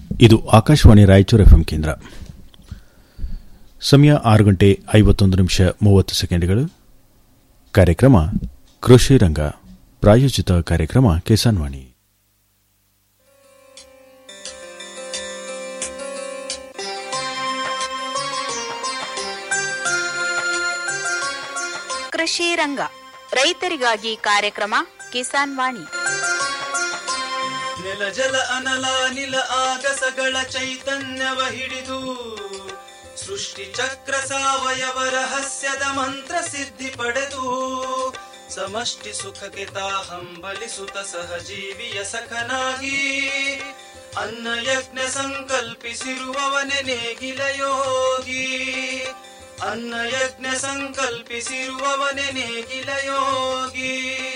ಇದು ಆಕಾಶವಾಣಿ ರಾಯಚೂರು ಎಫ್ಎಂ ಕೇಂದ್ರ ಸಮಯ ಆರು ಗಂಟೆ ಐವತ್ತೊಂದು ನಿಮಿಷ ಮೂವತ್ತು ಸೆಕೆಂಡ್ಗಳು ಕಾರ್ಯಕ್ರಮ ಕೃಷಿ ರಂಗ ಪ್ರಾಯೋಜಿತ ಕಾರ್ಯಕ್ರಮ ಕಿಸಾನ್ ವಾಣಿ ಕೃಷಿ ರಂಗ ರೈತರಿಗಾಗಿ ಕಾರ್ಯಕ್ರಮ ಕಿಸಾನ್ ವಾಣಿ ನೆಲ ಜಲ ಅನಲ ನಿಲ ಆಗಸಗಳ ಚೈತನ್ಯವ ಹಿಡಿದು ಸೃಷ್ಟಿ ಚಕ್ರ ಸಾವಯವ ರಹಸ್ಯದ ಮಂತ್ರ ಸಿದ್ಧಿ ಪಡೆದು ಸಮಷ್ಟಿ ಸುಖಕ್ಕೆ ತಾ ಹಂಬಲಿಸುತ್ತ ಸಹಜೀವಿಯ ಸಖನಾಗಿ ಅನ್ನ ಯಜ್ಞ ಸಂಕಲ್ಪಿಸಿರುವವನೆ ನೇಗಿಲ ಯೋಗಿ ಅನ್ನ ಯಜ್ಞ ಸಂಕಲ್ಪಿಸಿರುವವನೆ ನೇಗಿಲ ಯೋಗಿ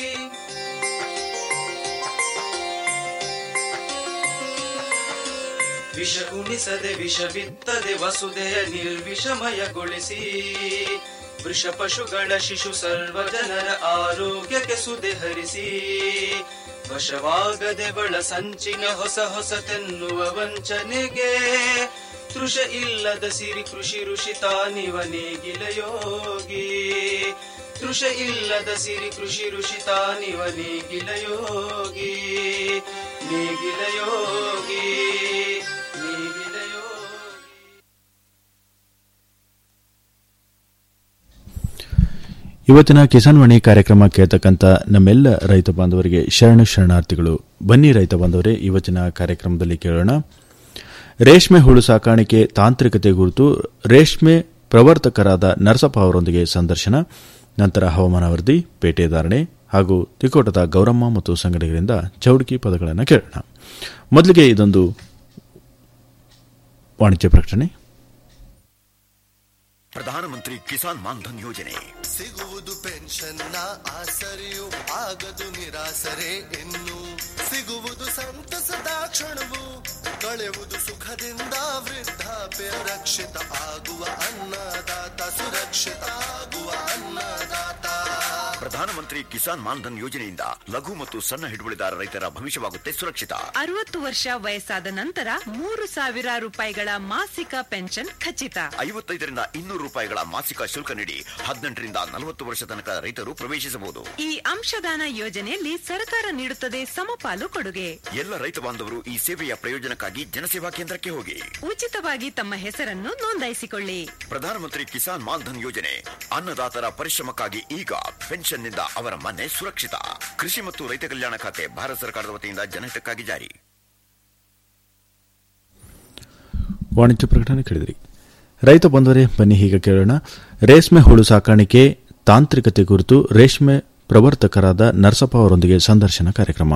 ವಿಷ ಉಣಿಸದೆ ವಿಷ ಬಿತ್ತದೆ ವಸುದೆಯ ನಿರ್ವಿಷಮಯಗೊಳಿಸಿ ವೃಷ ಪಶುಗಳ ಶಿಶು ಸರ್ವ ಜನರ ಆರೋಗ್ಯಕ್ಕೆ ಸುದೆ ಹರಿಸಿ ವಶವಾಗದೆ ಬಳ ಸಂಚಿನ ಹೊಸ ಹೊಸತೆನ್ನುವ ವಂಚನೆಗೆ ತೃಷ ಇಲ್ಲದ ಸಿರಿ ಕೃಷಿ ಋಷಿ ತಾನಿವ ನೇಗಿಲ ಯೋಗಿ ತೃಷ ಇಲ್ಲದ ಸಿರಿ ಕೃಷಿ ಋಷಿ ತಾನಿವ ನೇಗಿಲ ಯೋಗಿ ನೇಗಿಲ ಯೋಗಿ ನೇಗಿಲ ಯೋಗಿ ಇವತ್ತಿನ ಕಿಸಾನ್ ವಾಣಿ ಕಾರ್ಯಕ್ರಮ ಕೇಳ್ತಕ್ಕಂಥ ನಮ್ಮೆಲ್ಲ ರೈತ ಬಾಂಧವರಿಗೆ ಶರಣ ಶರಣಾರ್ಥಿಗಳು ಬನ್ನಿ ರೈತ ಬಾಂಧವರೇ ಇವತ್ತಿನ ಕಾರ್ಯಕ್ರಮದಲ್ಲಿ ಕೇಳೋಣ ರೇಷ್ಮೆ ಹುಳು ಸಾಕಾಣಿಕೆ ತಾಂತ್ರಿಕತೆ ಕುರಿತು ರೇಷ್ಮೆ ಪ್ರವರ್ತಕರಾದ ನರಸಪ್ಪ ಅವರೊಂದಿಗೆ ಸಂದರ್ಶನ ನಂತರ ಹವಾಮಾನ ವರದಿ ಪೇಟೆ ಧಾರಣೆ ಹಾಗೂ ತಿಕೋಟದ ಗೌರಮ್ಮ ಮತ್ತು ಸಂಘಟಕರಿಂದ ಚೌಡಿಕಿ ಪದಗಳನ್ನು ಕೇಳೋಣ ಮೊದಲಿಗೆ ಇದೊಂದು ವಾಣಿಜ್ಯ ಪ್ರಕಟಣೆ ಪ್ರಧಾನಮಂತ್ರಿ ಕಿಸಾನ್ ಮಾನ್ಧನ್ ಯೋಜನೆ ಸಿಗುವುದು ಪೆನ್ಷನ್ನ ಆಸರೆಯು ಆಗದು ನಿರಾಸರೆ ಇನ್ನು ಸಿಗುವುದು ಸಂತಸದ ಕ್ಷಣವು ಕಳೆಯುವುದು ಸುಖದಿಂದ ವೃದ್ಧಾಪ್ಯ ರಕ್ಷಿತ ಆಗುವ ಅನ್ನದಾತ ಸುರಕ್ಷಿತ ಆಗುವ ಅನ್ನದಾತ ಪ್ರಧಾನಮಂತ್ರಿ ಕಿಸಾನ್ ಮಾನ್ಧನ್ ಯೋಜನೆಯಿಂದ ಲಘು ಮತ್ತು ಸಣ್ಣ ಹಿಡುವಳಿದಾರ ರೈತರ ಭವಿಷ್ಯವಾಗುತ್ತೆ ಸುರಕ್ಷಿತ ಅರವತ್ತು ವರ್ಷ ವಯಸ್ಸಾದ ನಂತರ ಮೂರು ಸಾವಿರ ರೂಪಾಯಿಗಳ ಮಾಸಿಕ ಪೆನ್ಷನ್ ಖಚಿತ ಐವತ್ತೈದರಿಂದ ಇನ್ನೂರು ರೂಪಾಯಿಗಳ ಮಾಸಿಕ ಶುಲ್ಕ ನೀಡಿ ಹದಿನೆಂಟರಿಂದ ನಲವತ್ತು ವರ್ಷ ತನಕ ರೈತರು ಪ್ರವೇಶಿಸಬಹುದು ಈ ಅಂಶದಾನ ಯೋಜನೆಯಲ್ಲಿ ಸರ್ಕಾರ ನೀಡುತ್ತದೆ ಸಮಪಾಲು ಕೊಡುಗೆ ಎಲ್ಲ ರೈತ ಬಾಂಧವರು ಈ ಸೇವೆಯ ಪ್ರಯೋಜನಕ್ಕಾಗಿ ಜನಸೇವಾ ಕೇಂದ್ರಕ್ಕೆ ಹೋಗಿ ಉಚಿತವಾಗಿ ತಮ್ಮ ಹೆಸರನ್ನು ನೋಂದಾಯಿಸಿಕೊಳ್ಳಿ ಪ್ರಧಾನಮಂತ್ರಿ ಕಿಸಾನ್ ಮಾನ್ಧನ್ ಯೋಜನೆ ಅನ್ನದಾತರ ಪರಿಶ್ರಮಕ್ಕಾಗಿ ಈಗ ಪೆನ್ಷನ್ನಿಂದ ಅವರ ಮನೆ ಸುರಕ್ಷಿತ ಕೃಷಿ ಮತ್ತು ರೈತ ಕಲ್ಯಾಣ ಖಾತೆ ಭಾರತ ಸರ್ಕಾರದ ವತಿಯಿಂದ ಜನಹಿತಕ್ಕಾಗಿ ಜಾರಿ ವಾಣಿಜ್ಯ ಪ್ರಕಟಣೆ ಕೇಳಿದ್ರಿ ರೈತ ಬಂದವರೇ ಬನ್ನಿ ಹೀಗೆ ಕೇಳೋಣ ರೇಷ್ಮೆ ಹುಳು ಸಾಕಾಣಿಕೆ ತಾಂತ್ರಿಕತೆ ಕುರಿತು ರೇಷ್ಮೆ ಪ್ರವರ್ತಕರಾದ ನರಸಪ್ಪ ಅವರೊಂದಿಗೆ ಸಂದರ್ಶನ ಕಾರ್ಯಕ್ರಮ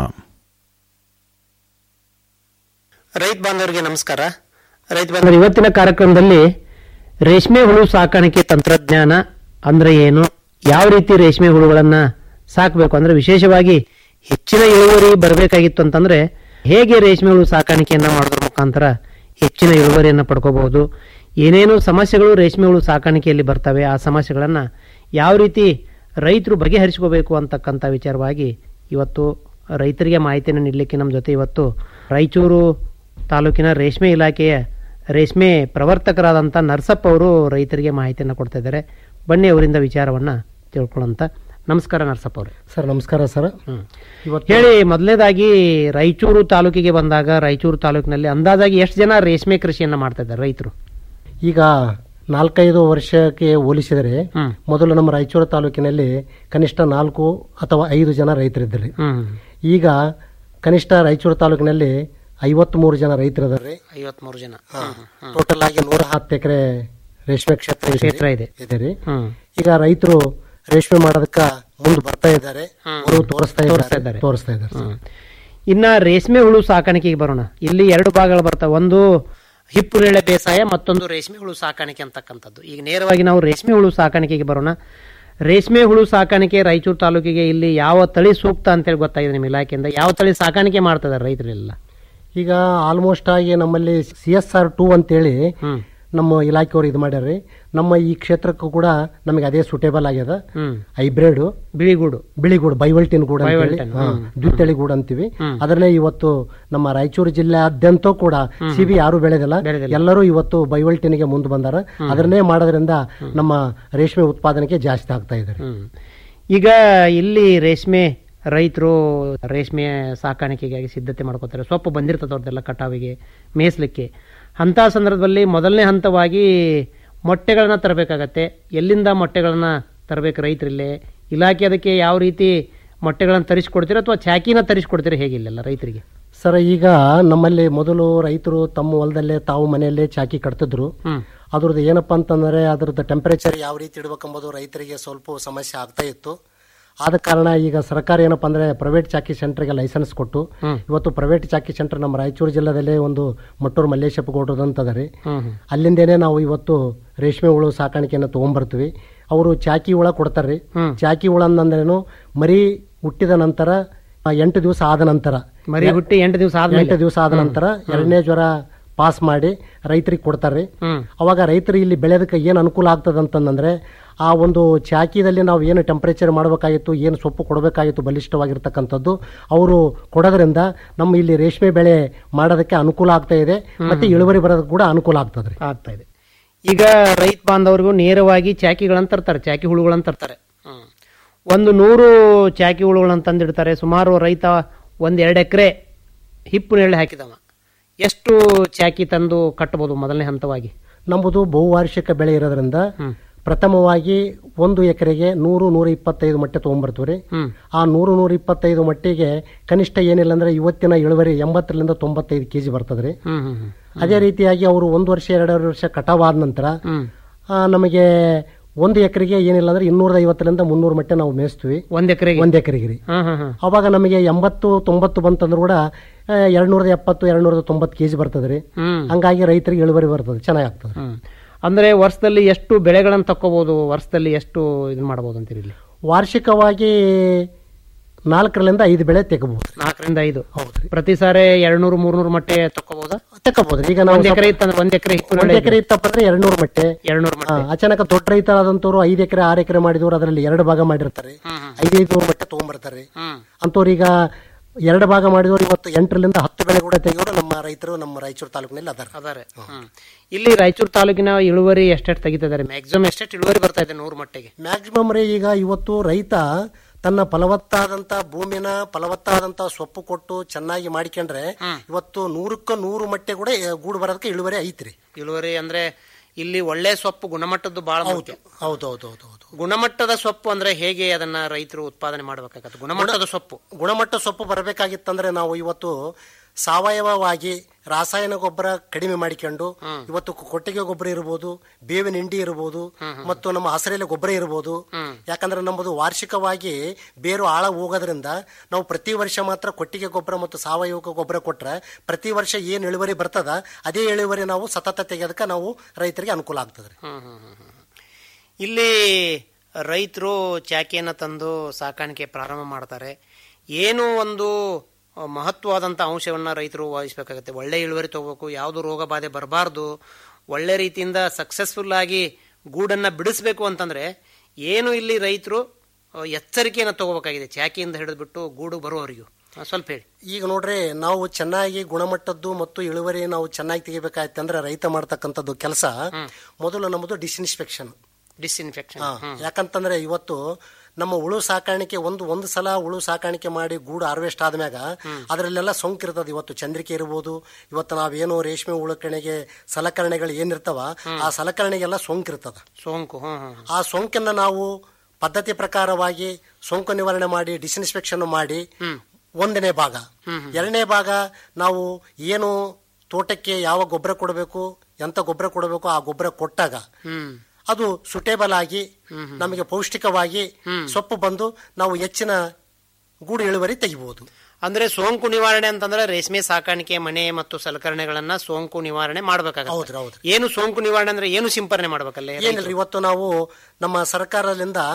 ರೈತ ಬಾಂಧವರಿಗೆ ನಮಸ್ಕಾರ ರೈತ ಬಾಂಧವರು ಇವತ್ತಿನ ಕಾರ್ಯಕ್ರಮದಲ್ಲಿ ರೇಷ್ಮೆ ಹುಳು ಸಾಕಾಣಿಕೆ ತಂತ್ರಜ್ಞಾನ ಅಂದ್ರೆ ಏನು ಯಾವ ರೀತಿ ರೇಷ್ಮೆ ಹುಳುಗಳನ್ನ ಸಾಕಬೇಕು ಅಂದ್ರೆ ವಿಶೇಷವಾಗಿ ಹೆಚ್ಚಿನ ಇಳುವರಿ ಬರಬೇಕಾಗಿತ್ತು ಅಂತಂದ್ರೆ ಹೇಗೆ ರೇಷ್ಮೆ ಹುಳು ಸಾಕಾಣಿಕೆಯನ್ನ ಮಾಡೋದ್ರ ಮುಖಾಂತರ ಹೆಚ್ಚಿನ ಇಳುವರಿಯನ್ನ ಪಡ್ಕೋಬಹುದು ಏನೇನು ಸಮಸ್ಯೆಗಳು ರೇಷ್ಮೆ ಹುಳು ಸಾಕಾಣಿಕೆಯಲ್ಲಿ ಬರ್ತವೆ ಆ ಸಮಸ್ಯೆಗಳನ್ನ ಯಾವ ರೀತಿ ರೈತರು ಬಗೆಹರಿಸ್ಕೋಬೇಕು ಅಂತಕ್ಕಂಥ ವಿಚಾರವಾಗಿ ಇವತ್ತು ರೈತರಿಗೆ ಮಾಹಿತಿಯನ್ನು ನೀಡಲಿಕ್ಕೆ ನಮ್ಮ ಜೊತೆ ಇವತ್ತು ರಾಯಚೂರು ತಾಲೂಕಿನ ರೇಷ್ಮೆ ಇಲಾಖೆಯ ರೇಷ್ಮೆ ಪ್ರವರ್ತಕರಾದಂಥ ನರಸಪ್ಪ ಅವರು ರೈತರಿಗೆ ಮಾಹಿತಿಯನ್ನು ಕೊಡ್ತಾ ಇದ್ದಾರೆ ಬನ್ನಿ ಅವರಿಂದ ವಿಚಾರವನ್ನ ತಿಳ್ಕೊಳ್ಳೋಂತ ನಮಸ್ಕಾರ ನರಸಪ್ಪ ಅವರು ಸರ್ ನಮಸ್ಕಾರ ಸರ್ ಇವತ್ತು ಹೇಳಿ ಮೊದಲನೇದಾಗಿ ರಾಯಚೂರು ತಾಲೂಕಿಗೆ ಬಂದಾಗ ರಾಯಚೂರು ತಾಲೂಕಿನಲ್ಲಿ ಅಂದಾಜಾಗಿ ಎಷ್ಟು ಜನ ರೇಷ್ಮೆ ಕೃಷಿಯನ್ನ ಮಾಡ್ತಾ ಇದ್ದಾರೆ ರೈತರು ಈಗ ನಾಲ್ಕೈದು ವರ್ಷಕ್ಕೆ ಹೋಲಿಸಿದರೆ ಹ್ಮ್. ಮೊದಲು ನಮ್ಮ ರಾಯಚೂರು ತಾಲೂಕಿನಲ್ಲಿ ಕನಿಷ್ಠ ನಾಲ್ಕು ಅಥವಾ ಐದು ಜನ ರೈತರಿದ್ದರು ಹ್ಮ್ ಈಗ ಕನಿಷ್ಠ ರಾಯಚೂರು ತಾಲೂಕಿನಲ್ಲಿ ಐವತ್ಮೂರು ಜನ ರೈತರಿದ್ದಾರೆ ಐವತ್ಮೂರು ಜನ ಟೋಟಲ್ ಆಗಿ ನೂರ ಹತ್ತು ಎಕರೆ ರೇಷ್ಮೆ ಕ್ಷೇತ್ರ ಇದೆ- ಕ್ಷೇತ್ರ ಇದೆ. ಇದೆ ರೀ ಹ್ಮ್ ಈಗ ರೈತರು ರೇಷ್ಮೆ ಮಾಡೋದಕ್ಕ ಮುಂದೆ ಬರ್ತಾ ಇದ್ದಾರೆ ಅವರು ತೋರಿಸ್ತಾ ತೋರಿಸ್ತಾ ಇದ್ದಾರೆ ಇದ್ದಾರೆ. ತೋರಿಸ್ತಾ ಇದ್ದಾರೆ ಸರ್. ಹ್ಮ್. ಇನ್ನ ರೇಷ್ಮೆ ಹುಳು ಸಾಕಾಣಿಕೆಗೆ ಬರೋಣ ಇಲ್ಲಿ ಎರಡು ಭಾಗಗಳು ಬರ್ತವೆ ಒಂದು ಹಿಪ್ಪು ನೇಳೆ ಬೇಸಾಯ ಮತ್ತೊಂದು ರೇಷ್ಮೆ ಹುಳು ಸಾಕಾಣಿಕೆ ಅಂತಕ್ಕಂಥದ್ದು ಈಗ ನೇರವಾಗಿ ನಾವು ರೇಷ್ಮೆ ಹುಳು ಸಾಕಾಣಿಕೆಗೆ ಬರೋಣ ರೇಷ್ಮೆ ಹುಳು ಸಾಕಾಣಿಕೆ ರಾಯಚೂರು ತಾಲೂಕಿಗೆ ಇಲ್ಲಿ ಯಾವ ತಳಿ ಸೂಕ್ತ ಅಂತೇಳಿ ಗೊತ್ತಾಗಿದೆ ನಿಮ್ಮ ಇಲಾಖೆಯಿಂದ ಯಾವ ತಳಿ ಸಾಕಾಣಿಕೆ ಮಾಡ್ತಾ ಇದ್ದಾರೆ ರೈತರೆಲ್ಲ ಈಗ ಆಲ್ಮೋಸ್ಟ್ ಆಗಿ ನಮ್ಮಲ್ಲಿ ಸಿ ಎಸ್ ಆರ್ ಟೂ ಅಂತೇಳಿ ಹ್ಮ್ ನಮ್ಮ ಇಲಾಖೆಯವರು ಇದು ಮಾಡ್ಯಾರ್ರಿ ನಮ್ಮ ಈ ಕ್ಷೇತ್ರಕ್ಕೂ ಕೂಡ ನಮಗೆ ಅದೇ ಸೂಟೇಬಲ್ ಆಗ್ಯದ ಹ್ಮ್ ಹೈಬ್ರಿಡ್ ಬಿಳಿಗೂಡು ಬಿಳಿಗೂಡು ಬೈವಲ್ಟಿನ್ ಗೂಡು ಅಂತ ಹೇಳಿ, ಬೈವಲ್ಟಿನ್, ಹಾ, ಹ್ಮ್. ದ್ವಿತಳಿ ಗೂಡು ಅಂತೀವಿ ಹ್ಮ್. ಅದರಲ್ಲೇ ಇವತ್ತು ನಮ್ಮ ರಾಯಚೂರು ಜಿಲ್ಲೆಯಾದ್ಯಂತ ಕೂಡ ಸಿಬಿ ಯಾರು ಬೆಳೆದಿಲ್ಲ ಎಲ್ಲರೂ ಇವತ್ತು ಬೈವಲ್ಟಿನ್ಗೆ ಮುಂದೆ ಬಂದಾರ ಅದನ್ನೇ ಮಾಡೋದ್ರಿಂದ ನಮ್ಮ ರೇಷ್ಮೆ ಉತ್ಪಾದನೆಗೆ ಜಾಸ್ತಿ ಆಗ್ತಾ ಇದೆ ಹ್ಮ್. ಈಗ ಇಲ್ಲಿ ರೇಷ್ಮೆ ರೈತರು ರೇಷ್ಮೆ ಸಾಕಾಣಿಕೆಗಾಗಿ ಸಿದ್ಧತೆ ಮಾಡ್ಕೋತಾರೆ ಸೊಪ್ಪು ಬಂದಿರ್ತದೆ ಅವ್ರದ್ದೆಲ್ಲ ಕಟಾವಿಗೆ ಮೇಯಿಸ್ಲಿಕ್ಕೆ ಅಂತ ಸಂದರ್ಭದಲ್ಲಿ ಮೊದಲನೇ ಹಂತವಾಗಿ ಮೊಟ್ಟೆಗಳನ್ನ ತರಬೇಕಾಗತ್ತೆ ಎಲ್ಲಿಂದ ಮೊಟ್ಟೆಗಳನ್ನ ತರಬೇಕು ರೈತರಿಲ್ಲೇ ಇಲಾಖೆ ಅದಕ್ಕೆ ಯಾವ ರೀತಿ ಮೊಟ್ಟೆಗಳನ್ನು ತರಿಸ್ಕೊಡ್ತೀರಾ ಅಥವಾ ಚಾಕಿನ ತರಿಸ್ಕೊಡ್ತೀರಾ ಹೇಗಿಲ್ಲ ರೈತರಿಗೆ ಸರ್ ಈಗ ನಮ್ಮಲ್ಲಿ ಮೊದಲು ರೈತರು ತಮ್ಮ ಹೊಲದಲ್ಲೇ ತಾವು ಮನೆಯಲ್ಲೇ ಚಾಕಿ ಕಟ್ತಿದ್ರು ಹ್ಮ್ ಅದ್ರದ್ದು ಏನಪ್ಪಾ ಅಂತಂದ್ರೆ ಅದ್ರದ್ದು ಟೆಂಪರೇಚರ್ ಯಾವ ರೀತಿ ಇಡಬೇಕೆಂಬುದು ರೈತರಿಗೆ ಸ್ವಲ್ಪ ಸಮಸ್ಯೆ ಆಗ್ತಾ ಇತ್ತು ಆದ ಕಾರಣ ಈಗ ಸರ್ಕಾರ ಏನಪ್ಪಾ ಅಂದ್ರೆ ಪ್ರೈವೇಟ್ ಚಾಕಿ ಸೆಂಟರ್ಗೆ ಲೈಸೆನ್ಸ್ ಕೊಟ್ಟು ಹ್ಮ್. ಇವತ್ತು ಪ್ರೈವೇಟ್ ಚಾಕಿ ಸೆಂಟರ್ ನಮ್ಮ ರಾಯಚೂರು ಜಿಲ್ಲೆದಲ್ಲೇ ಒಂದು ಮಟ್ಟೂರು ಮಲ್ಲೇಶಪ್ಪ ಗೌಡ್ರದ್ದು ಅಂತದ ರೀ ಹ್ಮ್ ಹ್ಮ್ ಅಲ್ಲಿಂದೇನೆ ನಾವು ಇವತ್ತು ರೇಷ್ಮೆ ಹುಳು ಸಾಕಾಣಿಕೆಯನ್ನು ತಗೊಂಡ್ಬರ್ತೀವಿ ಅವರು ಚಾಕಿ ಹುಳ ಕೊಡ್ತಾರ್ರಿ ಹ್ಮ್. ಚಾಕಿ ಹುಳ ಅಂದ್ರೇನು ಮರಿ ಹುಟ್ಟಿದ ನಂತರ ಆ, ಎಂಟು ದಿವಸ ಆದ ನಂತರ ಮರಿ ಹುಟ್ಟಿ ಎಂಟು ದಿವಸ ಆದ್ಮೇಲೆ ಎಂಟು ದಿವಸ ಆದ ನಂತರ ಎರಡನೇ ಜ್ವರ ಪಾಸ್ ಮಾಡಿ ರೈತರಿಗೆ ಕೊಡ್ತಾರ್ರಿ ಹ್ಮ್ ಅವಾಗ ರೈತರು ಇಲ್ಲಿ ಬೆಳೆದಕ್ಕೆ ಏನು ಅನುಕೂಲ ಆಗ್ತದೆ ಅಂತಂದ್ರೆ ಆ ಒಂದು ಚಾಕಿದಲ್ಲಿ ನಾವು ಏನು ಟೆಂಪರೇಚರ್ ಮಾಡಬೇಕಾಗಿತ್ತು ಏನು ಸೊಪ್ಪು ಕೊಡಬೇಕಾಗಿತ್ತು ಬಲಿಷ್ಠವಾಗಿರ್ತಕ್ಕಂಥದ್ದು ಅವರು ಕೊಡೋದ್ರಿಂದ ನಮ್ಮ ಇಲ್ಲಿ ರೇಷ್ಮೆ ಬೆಳೆ ಮಾಡೋದಕ್ಕೆ ಅನುಕೂಲ ಆಗ್ತಾ ಇದೆ ಮತ್ತೆ ಇಳುವರಿ ಬರೋದಕ್ಕೆ ಕೂಡ ಅನುಕೂಲ ಆಗ್ತದೆ ರೀ ಆಗ್ತಾ ಇದೆ ಈಗ ರೈತ ಬಾಂಧವರಿಗೂ ನೇರವಾಗಿ ಚಾಕಿಗಳನ್ನ ತರ್ತಾರೆ ಚಾಕಿ ಹುಳುಗಳನ್ನ ತರ್ತಾರೆ ಒಂದು ನೂರು ಚಾಕಿ ಹುಳುಗಳನ್ನ ತಂದಿಡ್ತಾರೆ ಸುಮಾರು ರೈತ ಒಂದ್ ಎರಡು ಎಕರೆ ಹಿಪ್ಪು ನೆರಳೆ ಹಾಕಿದವ ಎಷ್ಟು ಚಾಕಿ ತಂದು ಕಟ್ಟಬಹುದು ಮೊದಲನೇ ಹಂತವಾಗಿ ನಮ್ಮದು ಬಹುವಾರ್ಷಿಕ ಬೆಳೆ ಇರೋದ್ರಿಂದ ಹ್ಮ್. ಪ್ರಥಮವಾಗಿ ಒಂದು ಎಕರೆಗೆ ನೂರು ನೂರ ಇಪ್ಪತ್ತೈದು ಮೊಟ್ಟೆ ತೊಗೊಂಡ್ಬರ್ತೀವಿ ರೀ ಹ್ಮ್ ಆ ನೂರು ನೂರ ಇಪ್ಪತ್ತೈದು ಮಟ್ಟಿಗೆ ಕನಿಷ್ಠ ಏನಿಲ್ಲ ಅಂದ್ರೆ ಇವತ್ತಿನ ಇಳುವರಿ ಎಂಬತ್ತರಿಂದ ತೊಂಬತ್ತೈದು ಕೆಜಿ ಬರ್ತದ್ರಿ ಹ್ಮ್ ಹ್ಮ್ ಹ್ಮ್ ಅದೇ ರೀತಿಯಾಗಿ ಅವರು ಒಂದು ವರ್ಷ ಎರಡೂವರೆ ವರ್ಷ ಕಟಾವಾದ ನಂತರ ಹ್ಮ್ ಆ, ನಮಗೆ ಒಂದು ಎಕರೆಗೆ ಏನಿಲ್ಲ ಅಂದ್ರೆ ಇನ್ನೂರ ಐವತ್ತರಿಂದ ಮುನ್ನೂರು ಮಟ್ಟೆ ನಾವು ಮೇಯಿಸ್ತೀವಿ ಒಂದ್ ಎಕರೆಗೆ ಒಂದ್ ಎಕರೆಗೆ ರೀ ಹ್ಮ್ ಹ್ಮ್ ಹ್ಮ್ ಅವಾಗ ನಮಗೆ ಎಂಬತ್ತು ತೊಂಬತ್ತು ಬಂತಂದ್ರು ಕೂಡ ಎರಡ್ನೂರದ ಎಪ್ಪತ್ತು ಎರಡ್ನೂರದ ತೊಂಬತ್ತು ಕೆಜಿ ಬರ್ತದ್ರಿ ಹ್ಮ್ ಹಂಗಾಗಿ ರೈತರಿಗೆ ಇಳುವರಿ ಬರ್ತದೆ ಚೆನ್ನಾಗಿ ಆಗ್ತದೆ ಹ್ಮ್ ಅಂದ್ರೆ ವರ್ಷದಲ್ಲಿ ಎಷ್ಟು ಬೆಳೆಗಳನ್ನ ತಕ್ಕೋಬಹುದು ವರ್ಷದಲ್ಲಿ ಎಷ್ಟು ಇದನ್ನ ಮಾಡಬಹುದು ಅಂತೀರಿ ಇಲ್ಲಿ ವಾರ್ಷಿಕವಾಗಿ ನಾಲ್ಕರಿಂದ ಐದು ಬೆಳೆ ತೆಗಬಹುದು ನಾಲ್ಕರಿಂದ ಐದು ಹೌದ್ರಿ ಪ್ರತಿ ಸಾರಿ ಎರಡ್ನೂರು ಮೂರ್ನೂರು ಮಟ್ಟೆ ತಕ್ಕೋಬಹುದಾ ತೆಕ್ಕಬಹುದ್ರಿ ಈಗ ನಾವು ಒಂದ್ ಎಕರೆ ಇತ್ತಂದ್ರೆ ಒಂದ್ ಎಕರೆ ಒಂದ್ ಎಕರೆ ಇತ್ತಪ್ಪ ಅಂದ್ರೆ ಎರಡ್ನೂರು ಮಟ್ಟೆ ಎರಡ್ನೂರು ಆ, ಮಟ್ಟೆ ಅಚಾನಕ ದೊಡ್ಡ ರೈತರಾದಂತವ್ರು ಐದು ಎಕರೆ ಆರು ಎಕರೆ ಮಾಡಿದವರು ಅದರಲ್ಲಿ ಎರಡು ಭಾಗ ಮಾಡಿರ್ತಾರೆ ಹ್ಮ್ ಹ್ಮ್ ಐದೈದು ನೂರು ಮಟ್ಟೆ ತಗೊಂಡ್ಬರ್ತಾರೆ ಹ್ಮ್ ಅಂತವ್ರು ಈಗ ಎರಡು ಭಾಗ ಮಾಡಿದವರು ಇವತ್ತು ಎಂಟರಿಂದ ಹತ್ತು ಬೆಳೆ ಕೂಡ ತೆಗೆಯೋರು ನಮ್ಮ ರೈತರು ನಮ್ಮ ರಾಯಚೂರು ತಾಲೂಕಿನಲ್ಲಿ ಅದಾರ ಅದಾರೆ ಹ್ಮ್. ಇಲ್ಲಿ ರಾಯಚೂರು ತಾಲೂಕಿನ ಇಳುವರಿ ಎಷ್ಟೆಷ್ಟು ತೆಗಿತಿದ್ದಾರೆ ಮ್ಯಾಕ್ಸಿಮಮ್ ಎಷ್ಟೆಷ್ಟು ಇಳುವರಿ ಬರ್ತಾ ಇದೆ ನೂರು ಮಟ್ಟಿಗೆ ಮ್ಯಾಕ್ಸಿಮಮ್ ರೇ ಈಗ ಇವತ್ತು ರೈತ ತನ್ನ ಫಲವತ್ತಾದಂತ ಭೂಮಿನ ಫಲವತ್ತಾದಂತ ಸೊಪ್ಪು ಕೊಟ್ಟು ಚೆನ್ನಾಗಿ ಮಾಡಿಕೊಂಡ್ರೆ ಇವತ್ತು ನೂರಕ್ಕ ನೂರು ಮಟ್ಟೆ ಕೂಡ ಆ, ಗೂಡು ಬರೋದಕ್ಕೆ ಇಳುವರಿ ಐತ್ರಿ ಇಳುವರಿ ಅಂದ್ರೆ ಇಲ್ಲಿ ಒಳ್ಳೆ ಸೊಪ್ಪು ಗುಣಮಟ್ಟದ್ದು ಬಹಳ ಮುಖ್ಯ ಹೌದೌದೌದು ಗುಣಮಟ್ಟದ ಸೊಪ್ಪು ಅಂದ್ರೆ ಹೇಗೆ ಅದನ್ನ ರೈತರು ಉತ್ಪಾದನೆ ಮಾಡಬೇಕಾಗತ್ತೆ ಗುಣಮಟ್ಟದ ಸೊಪ್ಪು ಗುಣಮಟ್ಟ ಸೊಪ್ಪು ಬರಬೇಕಾಗಿತ್ತಂದ್ರೆ ನಾವು ಇವತ್ತು ಸಾವಯವವಾಗಿ ರಾಸಾಯನ ಗೊಬ್ಬರ ಕಡಿಮೆ ಮಾಡಿಕೊಂಡು ಇವತ್ತು ಕೊಟ್ಟಿಗೆ ಗೊಬ್ಬರ ಇರಬಹುದು ಬೇವಿನ ಹಿಂಡಿ ಇರಬಹುದು ಮತ್ತು ನಮ್ಮ ಹಸಿರೆಲೆ ಗೊಬ್ಬರ ಇರಬಹುದು ಯಾಕಂದ್ರೆ ನಮ್ಮದು ವಾರ್ಷಿಕವಾಗಿ ಬೇರು ಆಳ ಹೋಗೋದ್ರಿಂದ ನಾವು ಪ್ರತಿ ವರ್ಷ ಮಾತ್ರ ಕೊಟ್ಟಿಗೆ ಗೊಬ್ಬರ ಮತ್ತು ಸಾವಯವ ಗೊಬ್ಬರ ಕೊಟ್ರೆ ಪ್ರತಿ ವರ್ಷ ಏನ್ ಇಳುವರಿ ಬರ್ತದ ಅದೇ ಇಳುವರಿ ನಾವು ಸತತ ತೆಗೆಯೋದಕ್ಕೆ ನಾವು ರೈತರಿಗೆ ಅನುಕೂಲ ಆಗ್ತದೆ ಇಲ್ಲಿ ರೈತರು ಚಾಕಿಯನ್ನು ತಂದು ಸಾಕಾಣಿಕೆ ಪ್ರಾರಂಭ ಮಾಡ್ತಾರೆ ಏನು ಒಂದು ಆ, ಮಹತ್ವವಾದಂಥ ಅಂಶವನ್ನ ರೈತರು ವಹಿಸಬೇಕಾಗತ್ತೆ ಒಳ್ಳೆ ಇಳುವರಿ ತಗೋಬೇಕು ಯಾವುದು ರೋಗ ಬಾಧೆ ಬರಬಾರ್ದು ಒಳ್ಳೆ ರೀತಿಯಿಂದ ಸಕ್ಸಸ್ಫುಲ್ ಆಗಿ ಗೂಡನ್ನ ಬಿಡಿಸ್ಬೇಕು ಅಂತಂದ್ರೆ ಏನು ಇಲ್ಲಿ ರೈತರು ಆ, ಎಚ್ಚರಿಕೆಯನ್ನು ತಗೋಬೇಕಾಗಿದೆ ಚಾಕಿಯಿಂದ ಹಿಡಿದ್ಬಿಟ್ಟು ಗೂಡು ಬರುವವರೆಗೂ ಆ, ಸ್ವಲ್ಪ ಹೇಳಿ ಈಗ ನೋಡ್ರಿ ನಾವು ಚೆನ್ನಾಗಿ ಗುಣಮಟ್ಟದ್ದು ಮತ್ತು ಇಳುವರಿ ನಾವು ಚೆನ್ನಾಗಿ ತೆಗಿಬೇಕಾಯ್ತಂದ್ರೆ ರೈತ ಮಾಡ್ತಕ್ಕಂಥದ್ದು ಕೆಲಸ ಮೊದಲು ನಮ್ಮದು ಡಿಸ್ಇನ್ಸ್ಪೆಕ್ಷನ್ ಡಿಸ್ಇನ್ಫೆಕ್ಷನ್ ಯಾಕಂತಂದ್ರೆ ಇವತ್ತು ನಮ್ಮ ಹುಳು ಸಾಕಾಣಿಕೆ ಒಂದು ಒಂದು ಸಲ ಹುಳು ಸಾಕಾಣಿಕೆ ಮಾಡಿ ಗೂಡು ಹಾರ್ವೆಸ್ಟ್ ಆದ್ಮ್ಯಾಗ ಅದರಲ್ಲೆಲ್ಲ ಸೋಂಕಿರ್ತದೆ ಇವತ್ತು ಚಂದ್ರಿಕೆ ಇರ್ಬೋದು ಇವತ್ತು ನಾವೇನು ರೇಷ್ಮೆ ಉಳುಕಣೆಗೆ ಸಲಕರಣೆಗಳು ಏನಿರ್ತಾವ ಆ ಸಲಕರಣೆಗೆಲ್ಲ ಸೋಂಕಿರ್ತದ ಸೋಂಕು ಹ್ಮ್ ಹ್ಮ್ ಆ ಸೋಂಕನ್ನ ನಾವು ಪದ್ಧತಿ ಪ್ರಕಾರವಾಗಿ ಸೋಂಕು ನಿವಾರಣೆ ಮಾಡಿ ಡಿಸ್ಇನ್ಸ್ಪೆಕ್ಷನ್ ಮಾಡಿ ಒಂದನೇ ಭಾಗ ಎರಡನೇ ಭಾಗ ನಾವು ಏನು ತೋಟಕ್ಕೆ ಯಾವ ಗೊಬ್ಬರ ಕೊಡಬೇಕು ಎಂತ ಗೊಬ್ಬರ ಕೊಡಬೇಕು ಆ ಗೊಬ್ಬರ ಕೊಟ್ಟಾಗ ಹ್ಮ್ ಅದು ಸುಟೇಬಲ್ ಆಗಿ ನಮಗೆ ಪೌಷ್ಟಿಕವಾಗಿ ಸೊಪ್ಪು ಬಂದು ನಾವು ಹೆಚ್ಚಿನ ಗೂಡು ಇಳುವರಿ ತೆಗಿಬಹುದು ಅಂದ್ರೆ ಸೋಂಕು ನಿವಾರಣೆ ಅಂತಂದ್ರೆ ರೇಷ್ಮೆ ಸಾಕಾಣಿಕೆ ಮನೆ ಮತ್ತು ಸಲಕರಣೆಗಳನ್ನ ಸೋಂಕು ನಿವಾರಣೆ ಮಾಡ್ಬೇಕಾಗುತ್ತೆ ಹೌದ್ರಿ ಹೌದ್ರಿ ಏನು ಸೋಂಕು ನಿವಾರಣೆ ಅಂದ್ರೆ ಏನು ಸಿಂಪರಣೆ ಮಾಡ್ಬೇಕಲ್ಲ ಏನಿಲ್ಲ ಇವತ್ತು ನಾವು ನಮ್ಮ ಸರ್ಕಾರದಿಂದ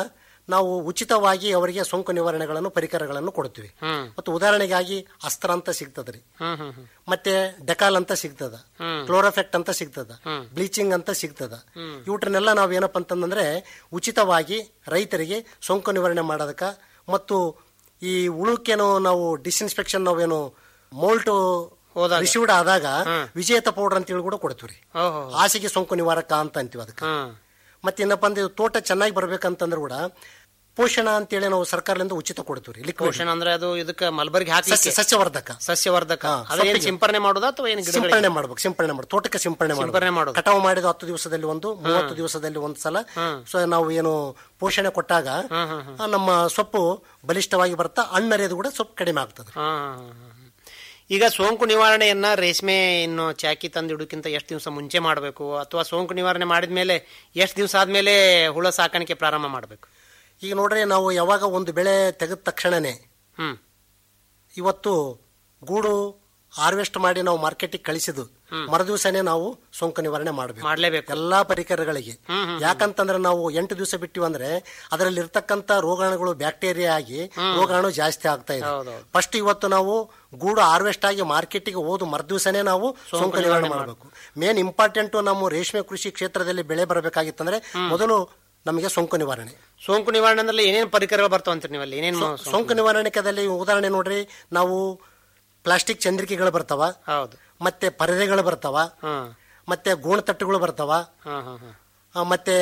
ನಾವು ಉಚಿತವಾಗಿ ಅವರಿಗೆ ಸೋಂಕು ನಿವಾರಣೆಗಳನ್ನು ಪರಿಕರಗಳನ್ನು ಕೊಡ್ತೀವಿ ಮತ್ತು ಉದಾಹರಣೆಗಾಗಿ ಅಸ್ತ್ರ ಅಂತ ಸಿಗ್ತದ್ರಿ ಹ್ಮ್ ಹ್ಮ್ ಹ್ಮ್ ಮತ್ತೆ ಡೆಕಾಲ್ ಅಂತ ಸಿಗ್ತದ ಕ್ಲೋರೋಫೆಕ್ಟ್ ಅಂತ ಸಿಗ್ತದ ಬ್ಲೀಚಿಂಗ್ ಅಂತ ಸಿಗ್ತದ ಇವ್ರನ್ನೆಲ್ಲ ನಾವ್ ಏನಪ್ಪ ಅಂತಂದ್ರೆ ಉಚಿತವಾಗಿ ರೈತರಿಗೆ ಸೋಂಕು ನಿವಾರಣೆ ಮಾಡೋದಕ್ಕ ಮತ್ತು ಈ ಉಳುಕೇನು ನಾವು ಡಿಸ್ಇನ್ಸ್ಪೆಕ್ಷನ್ ನಾವೇನು ಮೋಲ್ಟ್ ಹೋದಾಗ. ರಿಸೀವ್ಡ್ ಆದಾಗ ವಿಜೇತ ಪೌಡರ್ ಅಂತ ಹೇಳಿ ಕೂಡ ಕೊಡ್ತೀವಿ ಓಹೋ ಹಾಸಿಗೆ ಸೋಂಕು ನಿವಾರಕ ಅಂತ ಅಂತೀವಿ ಅದಕ್ಕೆ ಹ್ಮ್ ಮತ್ತೆ ಏನಪ್ಪ ಅಂದ್ರೆ ಇದು ತೋಟ ಚೆನ್ನಾಗಿ ಬರ್ಬೇಕಂತಂದ್ರೆ ಕೂಡ ಪೋಷಣ ಅಂತೇಳಿ ನಾವು ಸರ್ಕಾರದಿಂದ ಉಚಿತ ಕೊಡ್ತೀವಿ ಲಿಕ್ವಿಡ್ ಪೋಷಣ ಅಂದ್ರೆ ಅದು ಇದಕ್ಕೆ ಮಲ್ಬರ್ಗಿ ಹಾಕಿ ಸಸ್ಯ ಸಸ್ಯವರ್ಧಕ ಸಸ್ಯವರ್ಧಕ ಹಾ, ಅದೇನು ಸೊಪ್ಪಿಗೆ. ಸಿಂಪರಣೆ ಮಾಡೋದಾ ಅಥವಾ ಏನು ಗಿಡಗಳಿಗೆ ಸಿಂಪರಣೆ ಮಾಡ್ಬೇಕು ಸಿಂಪರಣೆ ಮಾಡಿ ತೋಟಕ್ಕೆ ಸಿಂಪರಣೆ ಸಿಂಪರಣೆ ಮಾಡೋದು. ಕಟಾವು ಮಾಡಿದ ಹತ್ತು ದಿವಸದಲ್ಲಿ ಒಂದು ಮೂವತ್ತು ದಿವಸದಲ್ಲಿ ಒಂದು ಸಲ ಸೊ ನಾವು ಏನು ಪೋಷಣೆ ಕೊಟ್ಟಾಗ ಆ, ನಮ್ಮ ಸೊಪ್ಪು ಬಲಿಷ್ಠವಾಗಿ ಬರ್ತಾ ಹಣ್ಣರಿಯೋದು ಕೂಡ ಸ್ವಲ್ಪ ಕಡಿಮೆ ಆಗ್ತದೆ ಹಾ, ಹಾ, ಹಾ, ಹಾ. ಈಗ ಸೋಂಕು ನಿವಾರಣೆಯನ್ನ ರೇಷ್ಮೆ ಇನ್ನು ಚಾಕಿ ತಂದು ಇಡೋಕ್ಕಿಂತ ಎಷ್ಟು ದಿವಸ ಮುಂಚೆ ಮಾಡಬೇಕು ಅಥವಾ ಸೋಂಕು ನಿವಾರಣೆ ಮಾಡಿದ್ಮೇಲೆ ಎಷ್ಟು ದಿವಸ ಆದ್ಮೇಲೆ ಹುಳ ಸಾಕಾಣಿಕೆ ಪ್ರಾರಂಭ ಮಾಡಬೇಕು ಈಗ ನೋಡ್ರಿ ನಾವು ಯಾವಾಗ ಒಂದು ಬೆಳೆ ತೆಗೆದ ತಕ್ಷಣನೇ ಹ್ಮ್ ಇವತ್ತು ಗೂಡು ಹಾರ್ವೆಸ್ಟ್ ಮಾಡಿ ನಾವು ಮಾರ್ಕೆಟಿಗೆ ಕಳಿಸಿದ್ದು ಮರುದಿವಸನೇ ನಾವು ಸೋಂಕು ನಿವಾರಣೆ ಮಾಡಬೇಕು ಮಾಡ್ಲೇಬೇಕು ಎಲ್ಲಾ ಪರಿಕರಗಳಿಗೆ ಯಾಕಂತಂದ್ರೆ ನಾವು ಎಂಟು ದಿವಸ ಬಿಟ್ಟಿವಿ ಅಂದ್ರೆ ಅದರಲ್ಲಿ ಇರ್ತಕ್ಕಂತ ರೋಗಾಣುಗಳು ಬ್ಯಾಕ್ಟೀರಿಯಾ ಆಗಿ ರೋಗಾಣು ಜಾಸ್ತಿ ಆಗ್ತಾ ಇದೆ ಹೌದೌದು. ಫಸ್ಟ್ ಇವತ್ತು ನಾವು ಗೂಡು ಹಾರ್ವೆಸ್ಟ್ ಆಗಿ ಮಾರ್ಕೆಟಿಗೆ ಹೋದು ಮರುದಿವಸನೇ ನಾವು ಸೋಂಕು ನಿವಾರಣೆ ಮಾಡಬೇಕು ಮೇನ್ ಇಂಪಾರ್ಟೆಂಟ್ ನಮ್ಮ ರೇಷ್ಮೆ ಕೃಷಿ ಕ್ಷೇತ್ರದಲ್ಲಿ ಬೆಳೆ ಬರಬೇಕಾಗಿತ್ತಂದ್ರೆ ಮೊದಲು ನಮಗೆ ಸೋಂಕು ನಿವಾರಣೆ ಸೋಂಕು ನಿವಾರಣೆ ಅಂದ್ರೆ ಏನೇನು ಪರಿಕರಗಳು ಬರ್ತಾವ ಅಂತೀರಿ ನೀವಲ್ಲಿ ಏನೇನು ಸೋಂಕು ನಿವಾರಣೆಕದಲ್ಲಿ ಉದಾಹರಣೆ ನೋಡ್ರಿ ನಾವು ಪ್ಲಾಸ್ಟಿಕ್ ಚಂದ್ರಿಕೆಗಳು ಬರ್ತಾವ ಹೌದು ಮತ್ತೆ ಪರದೆಗಳು ಬರ್ತಾವ ಹ್ಮ್ ಮತ್ತೆ ಗೋಣತಟ್ಟುಗಳು ಬರ್ತಾವ ಹ್ಮ್ ಹ್ಮ್ ಹ್ಮ್ ಆ, ಮತ್ತೆ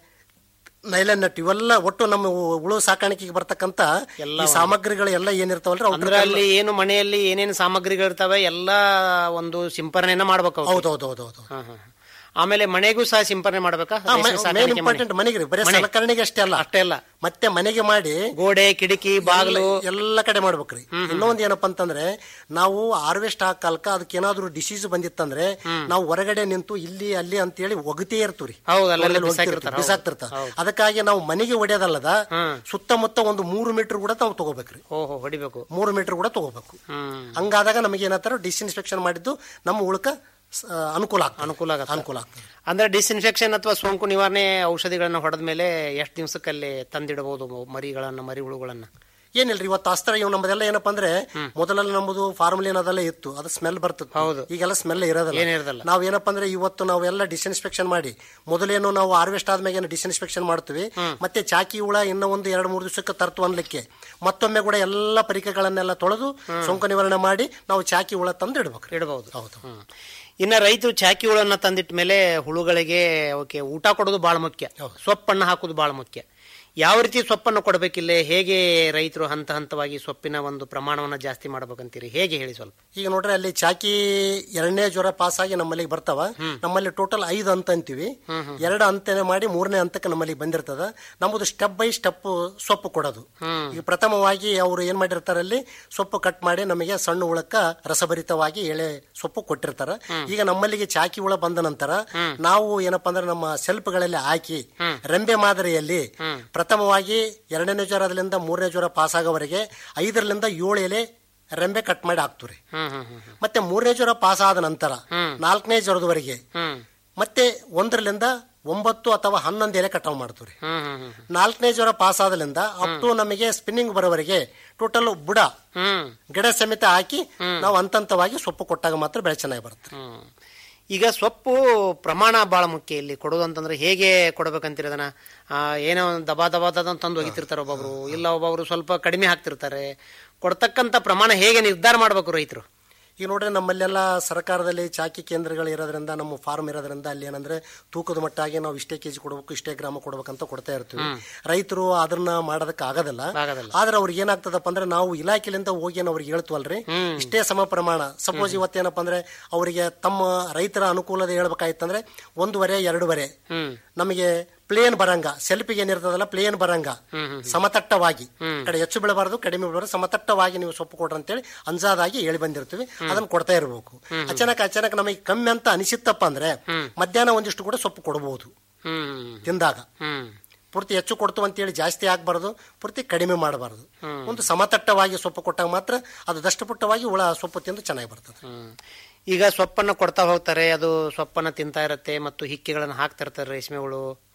ನೈಲನ್ ನಟ್ ಇವೆಲ್ಲ ಒಟ್ಟು ನಮ್ಮ ಉ- ಉಳು ಸಾಕಾಣಿಕೆಗೆ ಬರ್ತಕ್ಕಂತ ಈ ಸಾಮಗ್ರಿಗಳು ಎಲ್ಲ ಏನಿರ್ತಾವಲ್ರಿ ಅವ್ನ ಅಂದ್ರೆ ಅಲ್ಲಿ ಏನು ಮನೆಯಲ್ಲಿ ಏನೇನು ಸಾಮಗ್ರಿಗಳಿರ್ತಾವೆ ಎಲ್ಲ ಒಂದು ಸಿಂಪರಣೆನ ಮಾಡ್ಬೇಕು ಅವ್ಕೆ. ಹೌದೌದೌದೌದು ಹಾ, ಹಾ, ಹಾ. ಆಮೇಲೆ ಮನೆಗೂ ಸಹ ಸಿಂಪರಣೆ ಮಾಡ್ಬೇಕಾ ರೇಷ್ಮೆ ಮೇನ್ ಸಾಕಾಣಿಕೆ ಮನೆ. ಇಂಪಾರ್ಟೆಂಟ್ ಮನೆಗೆ ರೀ, ಬರೀ ಮನೆ. ಸಲಕರಣೆಗೆ ಅಷ್ಟೇ ಅಲ್ಲ ಅಷ್ಟೇ ಅಲ್ಲ ಮತ್ತೆ ಮನೆಗೆ ಮಾಡಿ ಗೋಡೆ ಕಿಟಕಿ ಬಾಗಿಲು ಎಲ್ಲ ಕಡೆ ಮಾಡ್ಬೇಕ್ರಿ ಇನ್ನೊಂದ್ ಏನಪ್ಪಾ ಅಂತಂದ್ರೆ ನಾವು ಹಾರ್ವೆಸ್ಟ್ ಆ ಕಾಲಕ್ಕ ಅದಕ್ಕೆ ಏನಾದ್ರು ಡಿಸೀಸ್ ಬಂದಿತ್ತಂದ್ರೆ ನಾವು ಹೊರಗಡೆ ನಿಂತು ಇಲ್ಲಿ ಅಲ್ಲಿ ಅಂತೇಳಿ ಒಗತೇ ಇರ್ತೀವಿ ಹೌದು, ಅಲ್ಲೆಲ್ಲ ಬಿಸಾಕಿರ್ತಾರ, ಹೌದು. ಬಿಸಾಕ್ತಿರ್ತಾರ ಅದಕ್ಕಾಗಿ ನಾವು ಮನೆಗೆ ಹೊಡೆಯೋದಲ್ಲದ ಸುತ್ತಮುತ್ತ ಒಂದು ಮೂರು ಮೀಟರ್ ಕೂಡ ನಾವು ತಗೋಬೇಕ್ರಿ ಓಹೋ ಹೊಡಿಬೇಕು ಮೂರು ಮೀಟರ್ ಕೂಡ ತಗೋಬೇಕು ಹ್ಮ್ ಹಂಗಾದಾಗ ನಮಗೆ ಏನಂತಾರ ಡಿಸ್ಇನ್ಸ್ಪೆಕ್ಷನ್ ಮಾಡಿದ್ದು ನಮ್ಮ ಉಳ್ಕ ಸ- ಅನುಕೂಲ ಆಗ್ತದೆ ಅನುಕೂಲ ಆಗತ್ತೆ. ಅನುಕೂಲ ಆಗ್ತದೆ ಅಂದ್ರೆ ಡಿಸ್ಇನ್ಫೆಕ್ಷನ್ ಅಥವಾ ಸೋಂಕು ನಿವಾರಣೆ ಔಷಧಿಗಳನ್ನ ಹೊಡೆದ ಮೇಲೆ ಎಷ್ಟು ದಿವಸಕ್ಕಲ್ಲಿ ತಂದಿಡಬಹುದು ಮರಿಗಳನ್ನ ಮರಿ ಹುಳುಗಳನ್ನ ಏನಿಲ್ರಿ ಇವತ್ತು ಅಸ್ತ್ರ ಇವ್ ನಮ್ಮದೆಲ್ಲ ಏನಪ್ಪಾ ಅಂದ್ರೆ ಮೊದಲೆಲ್ಲ ನಮ್ಮದು ಫಾರ್ಮುಲಿನ್ ಅದೆಲ್ಲ ಇತ್ತು ಅದು ಸ್ಮೆಲ್ ಬರ್ತದೆ ಹೌದು. ಈಗೆಲ್ಲ ಸ್ಮೆಲ್ ಇರೋದಿಲ್ಲ ಏನಿರೋದಿಲ್ಲ. ನಾವ್ ಏನಪ್ಪಾ ಅಂದ್ರೆ ಇವತ್ತು ನಾವೆಲ್ಲ ಡಿಸ್ಇನ್ಸ್ಪೆಕ್ಷನ್ ಮಾಡಿ ಮೊದಲೇನು ನಾವು ಹಾರ್ವೆಸ್ಟ್ ಆದ್ಮೇಲೆ ಏನು ಡಿಸ್ಇನ್ಸ್ಪೆಕ್ಷನ್ ಮಾಡ್ತೀವಿ ಮತ್ತೆ ಚಾಕಿ ಹುಳ ಇನ್ನೂ ಒಂದು ಎರಡು ಮೂರು ದಿವಸಕ್ಕೆ ತರ್ತು ಅನ್ಲಿಕ್ಕೆ ಮತ್ತೊಮ್ಮೆ ಕೂಡ ಎಲ್ಲ ಪರಿಕರಗಳನ್ನೆಲ್ಲ ತೊಳೆದು ಸೋಂಕು ನಿವಾರಣೆ ಮಾಡಿ ನಾವು ಚಾಕಿ ಹುಳ ತಂದು ಇಡ್ಬೇಕು ಇಡಬಹುದು ಹೌದು ಹ್ಮ್. ಇನ್ನ ರೈತರು ಚಾಕಿ ಹುಳನ್ನ ತಂದಿಟ್ಟ ಮೇಲೆ ಹುಳುಗಳಿಗೆ ಅವಕ್ಕೆ ಊಟ ಕೊಡೋದು ಬಹಳ ಮುಖ್ಯ ಸೊಪ್ಪನ್ನು ಹಾಕೋದು ಬಹಳ ಮುಖ್ಯ ಯಾವ ರೀತಿ ಸೊಪ್ಪನ್ನು ಕೊಡಬೇಕಿಲ್ಲ ಹೇಗೆ ರೈತರು ಹಂತ ಹಂತವಾಗಿ ಸೊಪ್ಪಿನ ಒಂದು ಪ್ರಮಾಣವನ್ನ ಜಾಸ್ತಿ ಮಾಡ್ಬೇಕಂತೀರಿ ಹೇಗೆ ಹೇಳಿ ಸ್ವಲ್ಪ ಈಗ ನೋಡ್ರಿ ಅಲ್ಲಿ ಚಾಕಿ ಎರಡನೇ ಜ್ವರ ಪಾಸ್ ಆಗಿ ನಮ್ಮಲ್ಲಿ ಬರ್ತಾವ ನಮ್ಮಲ್ಲಿ ಟೋಟಲ್ ಐದು ಹಂತ ಅಂತೀವಿ ಎರಡು ಹಂತನೆ ಮಾಡಿ ಮೂರನೇ ಹಂತಕ್ಕೆ ನಮ್ಮಲ್ಲಿ ಬಂದಿರ್ತದ ನಮ್ಮದು ಸ್ಟೆಪ್ ಬೈ ಸ್ಟೆಪ್ ಸೊಪ್ಪು ಕೊಡೋದು ಈಗ ಪ್ರಥಮವಾಗಿ ಅವರು ಏನ್ ಮಾಡಿರ್ತಾರೆ ಅಲ್ಲಿ ಸೊಪ್ಪು ಕಟ್ ಮಾಡಿ ನಮಗೆ ಸಣ್ಣ ಹುಳಕ್ಕ ರಸಭರಿತವಾಗಿ ಎಳೆ ಸೊಪ್ಪು ಕೊಟ್ಟಿರ್ತಾರ ಈಗ ನಮ್ಮಲ್ಲಿಗೆ ಚಾಕಿ ಹುಳ ಬಂದ ನಂತರ ನಾವು ಏನಪ್ಪಾ ಅಂದ್ರೆ ನಮ್ಮ ಸೆಲ್ಫ್ಗಳಲ್ಲಿ ಹಾಕಿ ರೆಂಬೆ ಮಾದರಿಯಲ್ಲಿ ಪ್ರಥಮವಾಗಿ ಎರಡನೇ ಜ್ವರದಿಂದ ಮೂರನೇ ಜ್ವರ ಪಾಸ್ ಆಗೋವರೆಗೆ ಐದರಿಂದ ಏಳು ಎಲೆ ರೆಂಬೆ ಕಟ್ ಮಾಡಿ ಹಾಕ್ತೀವಿ ಹ್ಮ್ ಹ್ಮ್ ಹ್ಮ್ ಮತ್ತೆ ಮೂರನೇ ಜ್ವರ ಪಾಸ್ ಆದ ನಂತರ ನಾಲ್ಕನೇ ಜ್ವರದವರೆಗೆ ಹ್ಮ್ ಮತ್ತೆ ಒಂದರಲ್ಲಿಂದ ಒಂಬತ್ತು ಅಥವಾ ಹನ್ನೊಂದು ಎಲೆ ಕಟಾವು ಮಾಡ್ತೀವಿ ಹ್ಮ್ ಹ್ಮ್ ಹ್ಮ್ ನಾಲ್ಕನೇ ಜ್ವರ ಪಾಸ್ ಆದಲಿಂದ ಅಪ್ ಟು ನಮಗೆ ಸ್ಪಿನ್ನಿಂಗ್ ಬರೋವರೆಗೆ ಟೋಟಲ್ ಬುಡ ಹ್ಮ್ ಗಿಡ ಸಮೇತ ಹಾಕಿ ನಾವು ಹಂತವಾಗಿ ಸೊಪ್ಪು ಕೊಟ್ಟಾಗ ಮಾತ್ರ ಬೆಳೆ ಚೆನ್ನಾಗಿ ಬರುತ್ತೆ ಹ್ಮ್. ಈಗ ಸೊಪ್ಪು ಪ್ರಮಾಣ ಬಹಳ ಮುಖ್ಯ ಇಲ್ಲಿ ಕೊಡೋದು ಅಂತಂದ್ರೆ ಹೇಗೆ ಕೊಡ್ಬೇಕಂತೀರಿ ಅದನ್ನ ಆ, ಏನೋ ಒಂದ್ ದಬಾ ದಬಾ ದಬಾ ತಂದು ಒಗಿತಿರ್ತಾರೆ ಒಬ್ಬೊಬ್ರು ಇಲ್ಲ ಒಬ್ಬೊಬ್ರು ಸ್ವಲ್ಪ ಕಡಿಮೆ ಹಾಕ್ತಿರ್ತಾರೆ ಕೊಡ್ತಕ್ಕಂತ ಪ್ರಮಾಣ ಹೇಗೆ ನಿರ್ಧಾರ ಮಾಡ್ಬೇಕು ರೈತರು ಈಗ ನೋಡ್ರಿ ನಮ್ಮಲ್ಲೆಲ್ಲ ಸರ್ಕಾರದಲ್ಲಿ ಚಾಕಿ ಕೇಂದ್ರಗಳು ಇರೋದ್ರಿಂದ ನಮ್ಮ ಫಾರ್ಮ್ ಇರೋದ್ರಿಂದ ಅಲ್ಲಿ ಏನಂದ್ರೆ ತೂಕದ ಮಟ್ಟಾಗಿ ನಾವು ಇಷ್ಟೇ ಕೆಜಿ ಕೊಡ್ಬೇಕು ಇಷ್ಟೇ ಗ್ರಾಮ ಕೊಡ್ಬೇಕಂತ ಕೊಡ್ತಾ ಇರ್ತೀವಿ ರೈತರು ಅದನ್ನ ಮಾಡೋದಕ್ಕೆ ಆಗೋದಿಲ್ಲ ಆಗೋದಿಲ್ಲ. ಆದ್ರೆ ಅವ್ರಿಗೆ ಏನಾಗ್ತದಪ್ಪ ಅಂದ್ರೆ ನಾವು ಇಲಾಖೆಲಿಂದ ಹೋಗಿ ಏನು ಅವ್ರಿಗೆ ಹೇಳ್ತೀವಲ್ರಿ ಇಷ್ಟೇ ಸಮ ಪ್ರಮಾಣ ಸಪೋಸ್ ಇವತ್ತೇನಪ್ಪ ಅಂದ್ರೆ ಅವರಿಗೆ ತಮ್ಮ ರೈತರ ಅನುಕೂಲದ ಹೇಳ್ಬೇಕಾಯ್ತಂದ್ರೆ ಒಂದೂವರೆ ಎರಡೂವರೆ ಹ್ಮ್ ನಮಗೆ ಪ್ಲೇನ್ ಬರಂಗ ಸೆಲ್ಫಿಗೆ ಏನಿರ್ತದಲ್ಲ ಪ್ಲೇನ್ ಬರಂಗ ಸಮತಟ್ಟವಾಗಿ ಕಡೆ ಹೆಚ್ಚು ಬೀಳಬಾರದು ಕಡಿಮೆ ಬೀಳಬಾರದು ಸಮತಟ್ಟವಾಗಿ ನೀವು ಸೊಪ್ಪು ಕೊಡ್ರಿ ಅಂತೇಳಿ ಅಂಜಾದಾಗಿ ಹೇಳಿ ಬಂದಿರ್ತೀವಿ ಅದನ್ನ ಕೊಡ್ತಾ ಇರಬೇಕು ಅಚಾನಕ್ ಅಚಾನಕ್ ನಮಗೆ ಕಮ್ಮಿ ಅಂತ ಅನಿಸಿತ್ತಪ್ಪ ಅಂದ್ರೆ ಮಧ್ಯಾಹ್ನ ಒಂದಿಷ್ಟು ಕೂಡ ಸೊಪ್ಪು ಕೊಡಬಹುದು ಹ್ಮ್ ತಿಂದಾಗ ಹ್ಮ್ ಪೂರ್ತಿ ಹೆಚ್ಚು ಕೊಡ್ತು ಅಂತೇಳಿ ಜಾಸ್ತಿ ಆಗ್ಬಾರ್ದು ಪೂರ್ತಿ ಕಡಿಮೆ ಮಾಡಬಾರದು ಒಂದು ಸಮತಟ್ಟವಾಗಿ ಸೊಪ್ಪು ಕೊಟ್ಟಾಗ ಮಾತ್ರ ಅದು ದಷ್ಟಪುಟ್ಟವಾಗಿ ಹುಳ ಸೊಪ್ಪು ತಿಂದು ಚೆನ್ನಾಗಿ ಬರ್ತದೆ ಹ್ಮ್. ಈಗ ಸೊಪ್ಪನ್ನ ಕೊಡ್ತಾ ಹೋಗ್ತಾರೆ ಅದು ಸೊಪ್ಪನ್ನ ತಿಂತಾ ಇರತ್ತೆ ಮತ್ತು ಹಿಕ್ಕಿಗಳನ್ನ ಹಾಕ್ತಾ ಇರ್ತಾರೆ ರೇಷ್ಮೆ ಹುಳು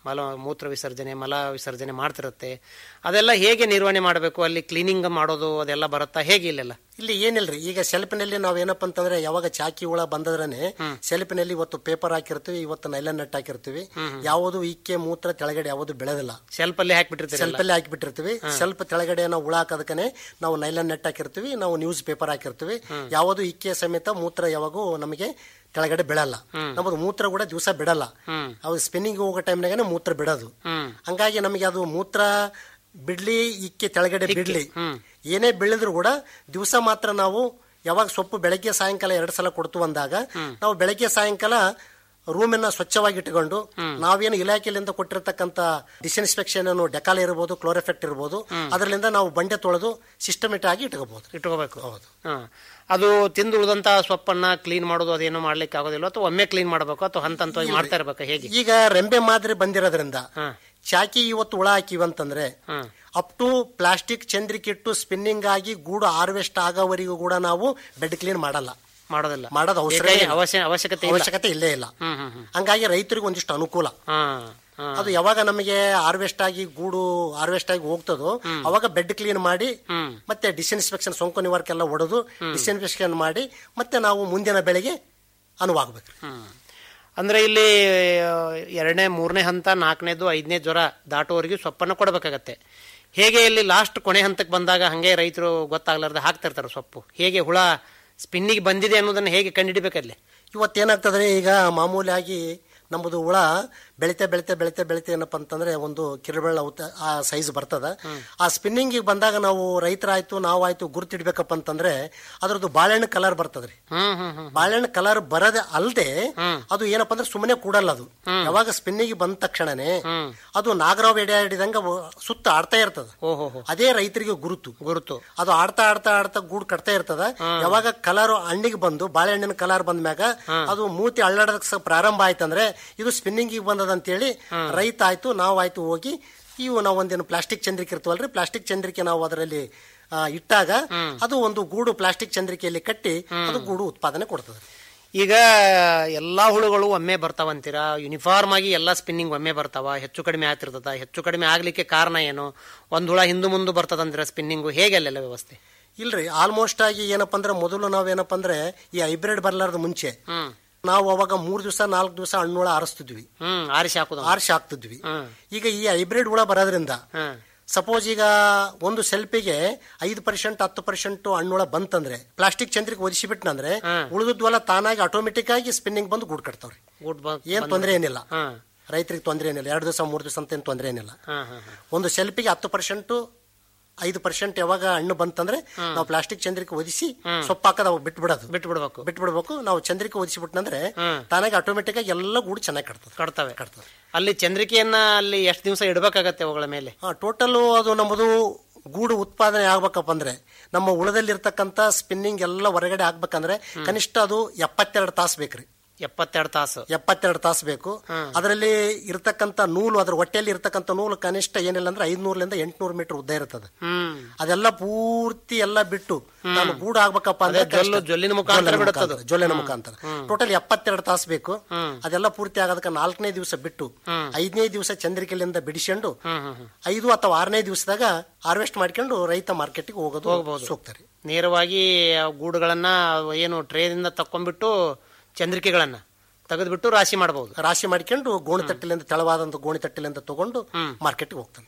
ಮಲ ಮೂತ್ರ ವಿಸರ್ಜನೆ ಮಲ ವಿಸರ್ಜನೆ ಮಾಡ್ತಿರುತ್ತೆ ಅದೆಲ್ಲ ಹೇಗೆ ನಿರ್ವಹಣೆ ಮಾಡಬೇಕು ಅಲ್ಲಿ ಕ್ಲೀನಿಂಗ್ ಮಾಡೋದು ಅದೆಲ್ಲ ಬರುತ್ತಾ ಹೇಗೆ ಇಲ್ಲೆಲ್ಲ ಇಲ್ಲಿ ಏನಿಲ್ರಿ ಈಗ ಸೆಲ್ಫಿನಲ್ಲಿ ನಾವ್ ಏನಪ್ಪ ಅಂತಂದ್ರೆ ಯಾವಾಗ ಚಾಕಿ ಹುಳ ಬಂದದ್ರನೆ ಸೆಲ್ಫಿನಲ್ಲಿ ಇವತ್ತು ಪೇಪರ್ ಹಾಕಿರ್ತೀವಿ ಇವತ್ತು ನೈಲನ್ ನೆಟ್ ಹಾಕಿರ್ತೀವಿ ಯಾವುದು ಇಕ್ಕೆ ಮೂತ್ರ ತೆಳಗಡೆ ಯಾವುದು ಬೆಳೆದಿಲ್ಲ ಸೆಲ್ಫ್ ಅಲ್ಲಿ ಹಾಕ್ಬಿಟ್ಟಿರ್ತೀರಿ ಸೆಲ್ಫ್ ಅಲ್ಲಿ ಹಾಕಿಬಿಟ್ಟಿರ್ತೀವಿ ಸ್ವಲ್ಪ ತೆಳಗಡೆ ನಾವು ಹುಳ ಹಾಕೋದಕ್ಕೆ ನಾವು ನೈಲನ್ ನೆಟ್ ಹಾಕಿರ್ತೀವಿ ನಾವು ನ್ಯೂಸ್ ಪೇಪರ್ ಹಾಕಿರ್ತೀವಿ ಯಾವುದು ಇಕ್ಕೆ ಸಮೇತ ಮೂತ್ರ ಯಾವಾಗೂ ನಮಗೆ ಕೆಳಗಡೆ ಬಿಡಲ್ಲ ನಮ್ಮದು ಮೂತ್ರ ಕೂಡ ದಿವಸ ಬಿಡಲ್ಲ ಅವು ಸ್ಪಿನ್ನಿಂಗ್ ಹೋಗೋ ಟೈಮ್ನಾಗನೆ ಮೂತ್ರ ಬಿಡೋದು ಹಂಗಾಗಿ ನಮಗೆ ಅದು ಮೂತ್ರ ಬಿಡ್ಲಿ ಇಕ್ಕೆ ತೆಳಗಡೆ ಬಿಡ್ಲಿ ಏನೇ ಬೆಳೆದ್ರು ಕೂಡ ದಿವಸ ಮಾತ್ರ ನಾವು ಯಾವಾಗ ಸೊಪ್ಪು ಬೆಳಗ್ಗೆ ಸಾಯಂಕಾಲ ಎರಡು ಸಲ ಕೊಡ್ತು ಅಂದಾಗ ನಾವು ಬೆಳಗ್ಗೆ ಸಾಯಂಕಾಲ ರೂಮನ್ನ ಸ್ವಚ್ಛವಾಗಿ ಇಟ್ಟುಕೊಂಡು ನಾವೇನು ಇಲಾಖೆಯಿಂದ ಕೊಟ್ಟಿರತಕ್ಕಂತ ಡಿಸ್ಇನ್ಸ್ಪೆಕ್ಷನ್ ಡೆಕಾಲ್ ಇರಬಹುದು ಕ್ಲೋರೆಫೆಕ್ಟ್ ಇರಬಹುದು ಅದರಿಂದ ನಾವು ಬಂಡೆ ತೊಳೆದು ಸಿಸ್ಟಮೆಟಿಕ್ ಆಗಿ ಇಟ್ಕೋಬಹುದು ಇಟ್ಕೋಬೇಕು ಹೌದು ಅದು ತಿಂದು ಉಳಿದಂತ ಸೊಪ್ಪನ್ನ ಕ್ಲೀನ್ ಮಾಡೋದು ಅದೇನು ಮಾಡ್ಲಿಕ್ಕೆ ಆಗೋದಿಲ್ಲ ಅಥವಾ ಒಮ್ಮೆ ಕ್ಲೀನ್ ಮಾಡಬೇಕು ಅಥವಾ ಹಂತ ಹಂತವಾಗಿ ಮಾಡ್ತಾ ಇರ್ಬೇಕು ಹೇಗೆ ಈಗ ರೆಂಬೆ ಮಾದರಿ ಬಂದಿರೋದ್ರಿಂದ ಚಾಕಿ ಇವತ್ತು ಹುಳ ಹಾಕಿವಿ ಅಂತಂದ್ರೆ ಅಪ್ ಟು ಪ್ಲಾಸ್ಟಿಕ್ ಚಂದ್ರಿಕಿಟ್ಟು ಸ್ಪಿನ್ನಿಂಗ್ ಆಗಿ ಗೂಡು ಹಾರ್ವೆಸ್ಟ್ ಆಗೋವರೆಗೂ ಕೂಡ ನಾವು ಬೆಡ್ ಕ್ಲೀನ್ ಮಾಡಲ್ಲ ಮಾಡೋದಿಲ್ಲ ಮಾಡೋದು ಅವಸರ ಬೇಕಾಗಿ ಅವಶ್ಯ ಅವಶ್ಯಕತೆ ಇಲ್ಲ. ಅವಶ್ಯಕತೆ ಇಲ್ಲೇ ಇಲ್ಲ ಹ್ಮ್ ಹ್ಮ್ ಹ್ಮ್ ಹಂಗಾಗಿ ರೈತರಿಗೆ ಒಂದಿಷ್ಟು ಅನುಕೂಲ ಹಾ ಹಾ. ಅದು ಯಾವಾಗ ನಮಗೆ ಹಾರ್ವೆಸ್ಟ್ ಆಗಿ ಗೂಡು ಹಾರ್ವೆಸ್ಟ್ ಆಗಿ ಹೋಗ್ತದೋ ಅವಾಗ ಬೆಡ್ ಕ್ಲೀನ್ ಮಾಡಿ ಮತ್ತೆ ಡಿಸ್ಇನ್ಸ್ಪೆಕ್ಷನ್ ಸೋಂಕು ನಿವಾರಕ ಎಲ್ಲ ಹೊಡೆದು ಡಿಸ್ಇನ್ಫೆಕ್ಷನ್ ಮಾಡಿ ಮತ್ತೆ ನಾವು ಮುಂದಿನ ಬೆಳೆಗೆ ಅನುವಾಗಬೇಕು ಹ್ಮ್. ಅಂದ್ರೆ ಇಲ್ಲಿ ಆ, ಎರಡನೇ ಮೂರನೇ ಹಂತ ನಾಲ್ಕನೇದು ಐದನೇ ಜ್ವರ ದಾಟುವವರೆಗೂ ಸೊಪ್ಪನ್ನು ಕೊಡಬೇಕಾಗತ್ತೆ ಹೇಗೆ ಇಲ್ಲಿ ಲಾಸ್ಟ್ ಕೊನೆ ಹಂತಕ್ಕೆ ಬಂದಾಗ ಹಂಗೆ ರೈತರು ಗೊತ್ತಾಗ್ಲಾರ್ದೆ ಹಾಕ್ತಿರ್ತಾರೆ ಸೊಪ್ಪು ಹೇಗೆ ಹುಳ ಸ್ಪಿನ್ನಿಗೆ ಬಂದಿದೆ ಅನ್ನೋದನ್ನ ಹೇಗೆ ಕಂಡುಹಿಡಿಬೇಕಲ್ಲಿ ಇವತ್ತೇನಾಗ್ತದ್ರೆ ಈಗ ಮಾಮೂಲಿಯಾಗಿ ನಮ್ಮದು ಹುಳ ಬೆಳಿತೆ ಬೆಳಿತೆ ಬೆಳಿತೆ ಬೆಳಿತೆ ಏನಪ್ಪ ಅಂತಂದ್ರೆ ಒಂದು ಕಿರುಬೆಳ್ಳ ಉದ್ದ ಆ ಸೈಜ್ ಬರ್ತದ ಆ ಸ್ಪಿನ್ನಿಂಗ್ ಬಂದಾಗ ನಾವು ರೈತರಾಯ್ತು ನಾವಾಯ್ತು ಗುರುತಿಡ್ಬೇಕಪ್ಪ ಅಂತಂದ್ರೆ ಅದ್ರದ್ದು ಬಾಳೆಹಣ್ಣು ಕಲರ್ ಬರ್ತದ್ರಿ ಹ್ಮ್ ಹ್ಮ್ ಹ್ಮ್ ಬಾಳೆಹಣ್ಣು ಕಲರ್ ಬರದೆ ಅಲ್ಲದೆ ಅದು ಏನಪ್ಪ ಅಂದ್ರೆ ಸುಮ್ಮನೆ ಕೂಡಲ್ಲ ಅದು ಯಾವಾಗ ಸ್ಪಿನ್ನಿಗೆ ಬಂದ ತಕ್ಷಣನೇ ಅದು ನಾಗರಾವ್ ಎಡೆ ಹಿಡಿದಂಗ ಸುತ್ತ ಆಡ್ತಾ ಇರ್ತದ ಓಹೋ ಅದೇ ರೈತರಿಗೆ ಗುರುತು ಗುರುತು ಅದು ಆಡ್ತಾ ಆಡ್ತಾ ಆಡ್ತಾ ಗೂಡು ಕಟ್ತಾ ಇರ್ತದ ಯಾವಾಗ ಕಲರ್ ಹಣ್ಣಿಗೆ ಬಂದು ಬಾಳೆಹಣ್ಣಿನ ಕಲರ್ ಬಂದ ಮ್ಯಾಗ ಅದು ಮೂತಿ ಅಳ್ಳಾಡೋದಕ್ಕೆ ಸ- ಪ್ರಾರಂಭ ಆಯ್ತಂದ್ರೆ ಇದು ಸ್ಪಿನ್ನಿಂಗ್ ಬಂದದ ಅಂತೇಳಿ ರೈತ ಆಯ್ತು ನಾವಾಯ್ತು ಹೋಗಿ ಇವು ನಾವು ಒಂದೇನು ಪ್ಲಾಸ್ಟಿಕ್ ಚಂದ್ರಿಕೆ ಇರ್ತವಲ್ರಿ ಪ್ಲಾಸ್ಟಿಕ್ ಚಂದ್ರಿಕೆ ನಾವು ಅದರಲ್ಲಿ ಆ, ಇಟ್ಟಾಗ ಅದು ಒಂದು ಗೂಡು ಪ್ಲಾಸ್ಟಿಕ್ ಚಂದ್ರಿಕೆಯಲ್ಲಿ ಕಟ್ಟಿ ಅದು ಗೂಡು ಉತ್ಪಾದನೆ ಕೊಡ್ತದೆ ಈಗ ಎಲ್ಲಾ ಹುಳುಗಳು ಒಮ್ಮೆ ಬರ್ತಾವಂತೀರಾ ಯೂನಿಫಾರ್ಮ್ ಆಗಿ ಎಲ್ಲಾ ಸ್ಪಿನ್ನಿಂಗ್ ಒಮ್ಮೆ ಬರ್ತಾವ ಹೆಚ್ಚು ಕಡಿಮೆ ಆಗ್ತಿರ್ತದ ಹೆಚ್ಚು ಕಡಿಮೆ ಆಗ್ಲಿಕ್ಕೆ ಕಾರಣ ಏನು ಒಂದ್ ಹುಳ ಹಿಂದು ಮುಂದೆ ಬರ್ತದಂತೀರಾ ಸ್ಪಿನ್ನಿಂಗು ಹೇಗೆ ಅಲ್ಲೆಲ್ಲ ವ್ಯವಸ್ಥೆ ಇಲ್ರಿ ಆಲ್ಮೋಸ್ಟ್ ಆಗಿ ಏನಪ್ಪ ಅಂದ್ರೆ ಮೊದಲು ನಾವೇನಪ್ಪ ಅಂದ್ರೆ ಈ ಹೈಬ್ರಿಡ್ ಬರ್ಲಾರ್ದ ಮುಂಚೆ ನಾವು ಅವಾಗ ಮೂರ್ ದಿವಸ ನಾಲ್ಕು ದಿವಸ ಹಣ್ಣುಳ ಆರಿಸ್ತಿದ್ವಿ ಹ್ಮ್ ಆರಿಸಿ ಹಾಕುದ ಆರಿಸಿ ಹಾಕ್ತಿದ್ವಿ ಈಗ ಈ ಹೈಬ್ರಿಡ್ ಹುಳ ಬರೋದ್ರಿಂದ ಸಪೋಸ್ ಈಗ ಒಂದು ಸೆಲ್ಫಿಗೆ ಐದು ಪರ್ಸೆಂಟ್ ಹತ್ತು ಪರ್ಸೆಂಟ್ ಹಣ್ಣುಳ ಬಂತಂದ್ರೆ ಪ್ಲಾಸ್ಟಿಕ್ ಚಂದ್ರಿಗೆ ಒದಿಸಿಬಿಟ್ನಂದ್ರೆ ಉಳಿದದ್ವಲ್ಲ ತಾನಾಗಿ ಆಟೋಮೆಟಿಕ್ ಆಗಿ ಸ್ಪಿನ್ನಿಂಗ್ ಬಂದು ಗೂಡ್ ಕಟ್ತಾವ್ರಿ ಏನ್ ತೊಂದರೆ ಏನಿಲ್ಲ ರೈತರಿಗೆ ತೊಂದರೆ ಏನಿಲ್ಲ ಎರಡು ದಿವಸ ಮೂರು ದಿವಸ ಅಂತ ಏನ್ ತೊಂದರೆ ಏನಿಲ್ಲ ಒಂದು ಸೆಲ್ಫಿಗೆ ಹತ್ತು ಪರ್ಸೆಂಟ್ ಐದು ಪರ್ಸೆಂಟ್ ಯಾವಾಗ ಹಣ್ಣು ಬಂತಂದ್ರೆ ನಾವು ಪ್ಲಾಸ್ಟಿಕ್ ಚಂದ್ರಿಕೆ ಒದಿಸಿ ಸೊಪ್ಪು ಹಾಕದ ಅವಾಗ ಬಿಟ್ಬಿಡೋದು ಬಿಟ್ಬಿಡ್ಬೇಕು ಬಿಟ್ಬಿಡ್ಬೇಕು ನಾವು ಚಂದ್ರಿಕೆ ಒದಿಸಿಬಿಟ್ನಂದ್ರೆ ತಾನಾಗಿ ಆಟೋಮೆಟಿಕ್ ಆಗಿ ಎಲ್ಲ ಗೂಡು ಚೆನ್ನಾಗಿ ಕಟ್ತದೆ ಕಟ್ತವೆ ಕಟ್ತದೆ ಅಲ್ಲಿ ಚಂದ್ರಿಕೆಯನ್ನ ಅಲ್ಲಿ ಎಷ್ಟು ದಿವಸ ಇಡಬೇಕಾಗತ್ತೆ ಅವುಗಳ ಮೇಲೆ ಟೋಟಲ್ ಅದು ನಮ್ಮದು ಗೂಡು ಉತ್ಪಾದನೆ ಆಗ್ಬೇಕಪ್ಪ ಅಂದ್ರೆ ನಮ್ಮ ಉಳದಲ್ಲಿರ್ತಕ್ಕಂಥ ಸ್ಪಿನ್ನಿಂಗ್ ಎಲ್ಲ ಹೊರಗಡೆ ಆಗ್ಬೇಕಂದ್ರೆ ಕನಿಷ್ಠ ಅದು ಎಪ್ಪತ್ತೆರಡು ತಾಸು ಬೇಕ್ರಿ ಎಪ್ಪತ್ತೆರಡು ತಾಸು ಎಪ್ಪತ್ತೆರಡು ತಾಸು ಬೇಕು ಅದರಲ್ಲಿ ಇರ್ತಕ್ಕಂಥ ನೂಲು ಅದ್ರ ಹೊಟ್ಟೆಯಲ್ಲಿ ಇರ್ತಕ್ಕಂಥ ನೂಲು ಕನಿಷ್ಠ ಏನಿಲ್ಲ ಅಂದ್ರೆ ಐದ್ನೂರ್ಲಿಂದ ಎಂಟ್ನೂರು ಮೀಟರ್ ಉದ್ದ ಇರ್ತದೆ ಹ್ಮ್ ಅದೆಲ್ಲ ಪೂರ್ತಿ ಎಲ್ಲ ಬಿಟ್ಟು ನಾನು ಗೂಡು ಆಗ್ಬೇಕಪ್ಪ ಅಂದ್ರೆ ಅದೇ ಜೊಲ್ಲು- ಕನಿಷ್ಠ- ಜೊಲ್ಲಿನ ಮುಖಾಂತರ ಜೊಲ್ಲಿನ ಬಿಡುತ್ತದು. ಮುಖಾಂತರ, ಜೊಲ್ಲಿನ ಮುಖಾಂತರ ಟೋಟಲ್ ಎಪ್ಪತ್ತೆರಡು ತಾಸು ಬೇಕು ಅದೆಲ್ಲ ಪೂರ್ತಿ ಆಗೋದಕ್ಕೆ ನಾಲ್ಕನೇ ದಿವಸ ಬಿಟ್ಟು ಐದನೇ ದಿವಸ ಚಂದ್ರಿಕೆಲಿಂದ ಬಿಡಿಸ್ಕೊಂಡು ಐದು ಅಥವಾ ಆರನೇ ದಿವಸದಾಗ ಹಾರ್ವೆಸ್ಟ್ ಮಾಡ್ಕೊಂಡು ರೈತ ಮಾರ್ಕೆಟ್ಗೆ ಹೋಗೋದು ಹೋಗ್ಬೋದು. ಸೂಕ್ತ ರೀ ನೇರವಾಗಿ ಆ ಗೂಡುಗಳನ್ನ ಏನು ಟ್ರೇದಿಂದ ತಕ್ಕೊಂಡ್ಬಿಟ್ಟು ಚಂದ್ರಿಕೆಗಳನ್ನ ತೆಗೆದ್ಬಿಟ್ಟು ರಾಶಿ ಮಾಡಬಹುದು ರಾಶಿ ಮಾಡ್ಕೊಂಡು ಗೋಣಿ ತಟ್ಟಿಲಿಂದ ತೆಳವಾದಂತ ಗೋಣಿ ತಟ್ಟಿಲಿಂದ ತಗೊಂಡು ಮಾರ್ಕೆಟ್ಗೆ ಹೋಗ್ತಾನೆ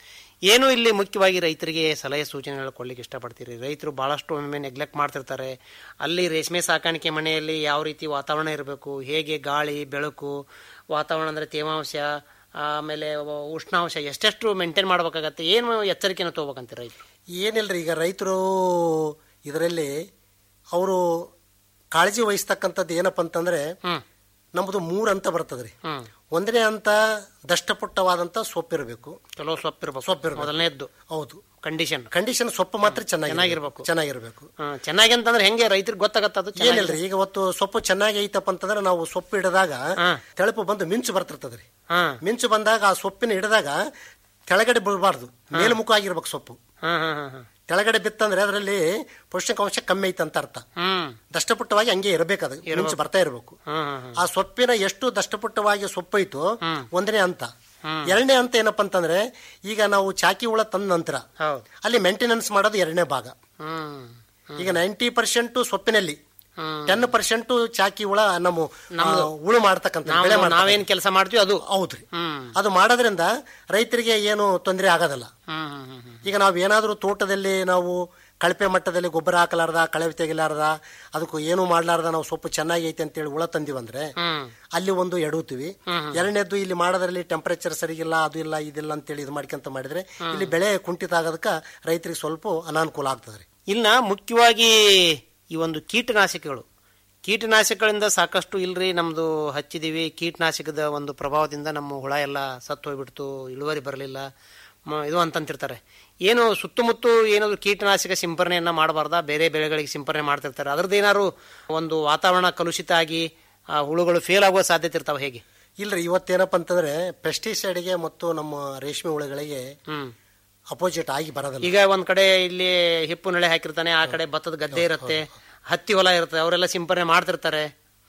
ಏನು ಇಲ್ಲಿ ಮುಖ್ಯವಾಗಿ ರೈತರಿಗೆ ಸಲಹೆ ಸೂಚನೆಗಳು ಕೊಡ್ಲಿಕ್ಕೆ ಇಷ್ಟಪಡ್ತೀರಿ ರೈತರು ಬಹಳಷ್ಟು ಒಮ್ಮೆ ನೆಗ್ಲೆಕ್ಟ್ ಮಾಡ್ತಿರ್ತಾರೆ ಅಲ್ಲಿ ರೇಷ್ಮೆ ಸಾಕಾಣಿಕೆ ಮನೆಯಲ್ಲಿ ಯಾವ ರೀತಿ ವಾತಾವರಣ ಇರಬೇಕು ಹೇಗೆ ಗಾಳಿ ಬೆಳಕು ವಾತಾವರಣ ಅಂದ್ರೆ ತೇವಾಂಶ ಆಮೇಲೆ ಉಷ್ಣಾಂಶ ಎಷ್ಟೆಷ್ಟು ಮೇಂಟೈನ್ ಮಾಡ್ಬೇಕಾಗತ್ತೆ ಏನು ಎಚ್ಚರಿಕೆನ ತಗೋಬೇಕಂತ ರೈತರು ಏನಿಲ್ರಿ ಈಗ ರೈತರು ಇದರಲ್ಲಿ ಅವರು ಕಾಳಜಿ ವಹಿಸ್ತಕ್ಕಂಥದ್ದು ಏನಪ್ಪ ಅಂತಂದ್ರೆ ನಮ್ಮದು ಮೂರು ಹಂತ ಬರ್ತದ್ರಿ ಒಂದನೇ ಹಂತ ದಷ್ಟಪುಟ್ಟವಾದಂತ ಸೊಪ್ಪಿರಬೇಕು ಚಲೋ ಸೊಪ್ಪು ಇರ್ಬೇಕು ಸೊಪ್ಪು ಇರ್ಬೇಕು. ಮೊದಲನೇದ್ದು ಹೌದು ಕಂಡೀಷನ್ ಕಂಡೀಷನ್ ಸೊಪ್ಪು ಮಾತ್ರ ಚೆನ್ನಾಗಿ ಚೆನ್ನಾಗಿರ್ಬೇಕು. ಚೆನ್ನಾಗಿರ್ಬೇಕು ಚೆನ್ನಾಗಿ ಅಂತಂದ್ರೆ ಹೆಂಗೆ ರೈತರಿಗೆ ಗೊತ್ತಾಗತ್ತ ಅದು ಚೆನ್ನಾಗಿ- ಏನಿಲ್ರಿ ಈಗ ಅವತ್ತು ಸೊಪ್ಪು ಚೆನ್ನಾಗಿ ಐತಪ್ಪ ಅಂತಂದ್ರೆ ನಾವು ಸೊಪ್ಪು ಹಿಡಿದಾಗ ತೆಳಪು ಬಂದು ಮಿಂಚು ಬರ್ತಿರ್ತದ್ರಿ ಹಾ ಮಿಂಚು ಬಂದಾಗ ಆ ಸೊಪ್ಪಿನ ಹಿಡಿದಾಗ ಕೆಳಗಡೆ ಬೀಳಬಾರ್ದು ಮೇಲ್ಮುಖ ಆಗಿರ್ಬೇಕು ಸೊಪ್ಪು ಹಾ ಹಾ ಹಾ ಹಾ ಕೆಳಗಡೆ ಬಿತ್ತಂದ್ರೆ ಅದರಲ್ಲಿ ಪೌಷ್ಟಿಕಾಂಶ ಕಮ್ಮಿ ಐತೆ ಅಂತ ಅರ್ಥ ಹ್ಮ್ ದಷ್ಟಪುಟ್ಟವಾಗಿ ಹಂಗೆ ಇರಬೇಕದು ಮಿಂಚು ಬರ್ತಾ ಇರಬೇಕು ಹ್ಮ್ ಹ್ಮ್ ಆ ಸೊಪ್ಪಿನ ಎಷ್ಟು ದಷ್ಟಪುಟ್ಟವಾಗಿ ಸೊಪ್ಪು ಐತೋ ಒಂದನೇ ಹಂತ ಎರಡನೇ ಹಂತ ಏನಪ್ಪಾ ಅಂತಂದ್ರೆ ಈಗ ನಾವು ಚಾಕಿ ಹುಳ ತಂದ ನಂತರ ಹೌದು ಅಲ್ಲಿ ಮೇಂಟೆನೆನ್ಸ್ ಮಾಡೋದು ಎರಡನೇ ಭಾಗ ಹ್ಮ್ ಈಗ ನೈಂಟಿ ಪರ್ಸೆಂಟ್ ಸೊಪ್ಪಿನಲ್ಲಿ ಟೆನ್ ಪರ್ಸೆಂಟ್ ಚಾಕಿ ಹುಳ ನಮ್ಮ ಆ, ಹುಳು ಮಾಡ್ತಕ್ಕಂಥ ಬೆಳೆ ನಾವು ಮಾಡ್ತಕ್ಕಂಥ. ನಾವೇನ್ ಕೆಲಸ ಮಾಡ್ತೀವಿ ಅದು ಹೌದ್ರಿ ಹ್ಮ್ ಅದು ಮಾಡೋದ್ರಿಂದ ರೈತರಿಗೆ ಏನು ತೊಂದರೆ ಆಗೋದಿಲ್ಲ ಹ್ಮ್ ಹ್ಮ್ ಹ್ಮ್ ಹ್ಮ್. ಈಗ ನಾವು ಏನಾದರೂ ತೋಟದಲ್ಲಿ ನಾವು ಕಳಪೆ ಮಟ್ಟದಲ್ಲಿ ಗೊಬ್ಬರ ಹಾಕಲಾರ್ದ ಕಳೆ ತೆಗಿಲಾರ್ದ ಅದಕ್ಕೂ ಏನು ಮಾಡ್ಲಾರ್ದ ನಾವು ಸೊಪ್ಪು ಚೆನ್ನಾಗಿ ಐತೆ ಅಂತೇಳಿ ಹುಳ ತಂದಿವಂದ್ರೆ ಹ್ಮ್ ಅಲ್ಲಿ ಒಂದು ಎಡುತ್ತೀವಿ ಎರಡನೇದ್ದು ಇಲ್ಲಿ ಮಾಡೋದ್ರಲ್ಲಿ ಟೆಂಪರೇಚರ್ ಸರಿಗಿಲ್ಲ ಅದು ಇಲ್ಲ ಇದಿಲ್ಲ ಅಂತೇಳಿ ಇದು ಮಾಡ್ಕೊಂತ ಮಾಡಿದ್ರೆ ಇಲ್ಲಿ ಬೆಳೆ ಕುಂಠಿತ ಆಗೋದಕ್ಕೆ ರೈತರಿಗೆ ಸ್ವಲ್ಪ ಅನಾನುಕೂಲ ಆಗ್ತದೆ ಇನ್ನ ಮುಖ್ಯವಾಗಿ ಈ ಒಂದು ಕೀಟನಾಶಕಗಳು ಕೀಟನಾಶಕಗಳಿಂದ ಸಾಕಷ್ಟು ಇಲ್ರಿ ನಮ್ದು ಹಚ್ಚಿದೀವಿ ಕೀಟನಾಶಕದ ಒಂದು ಪ್ರಭಾವದಿಂದ ನಮ್ಮ ಹುಳ ಎಲ್ಲ ಸತ್ತು ಹೋಗ್ಬಿಡ್ತು ಇಳುವರಿ ಬರಲಿಲ್ಲ ಇದು ಅಂತಂತಿರ್ತಾರೆ ಏನು ಸುತ್ತಮುತ್ತ ಏನಾದ್ರು ಕೀಟನಾಶಕ ಸಿಂಪರಣೆಯನ್ನ ಮಾಡಬಾರ್ದಾ ಬೇರೆ ಬೆಳೆಗಳಿಗೆ ಸಿಂಪರಣೆ ಮಾಡ್ತಿರ್ತಾರೆ ಅದ್ರದ್ದು ಏನಾದ್ರು ಒಂದು ವಾತಾವರಣ ಕಲುಷಿತ ಆಗಿ ಆ ಹುಳುಗಳು ಫೇಲ್ ಆಗುವ ಸಾಧ್ಯತೆ ಇರ್ತಾವ ಹೇಗೆ ಇಲ್ರಿ ಇವತ್ತೇನಪ್ಪ ಅಂತಂದ್ರೆ ಪೆಸ್ಟಿಸೈಡ್ಗೆ ಮತ್ತು ನಮ್ಮ ರೇಷ್ಮೆ ಹುಳುಗಳಿಗೆ ಹ್ಮ್ ಅಪೋಸಿಟ್ ಆಗಿ ಬರೋದಿಲ್ಲ ಈಗ ಒಂದ್ ಕಡೆ ಇಲ್ಲಿ ಹಿಪ್ಪು ನಳೆ ಹಾಕಿರ್ತಾನೆ ಆ ಕಡೆ ಭತ್ತದ ಗದ್ದೆ ಇರುತ್ತೆ ಹತ್ತಿ ಹೊಲ ಇರುತ್ತೆ ಅವರೆಲ್ಲ ಸಿಂಪರಣೆ ಮಾಡ್ತಿರ್ತಾರೆ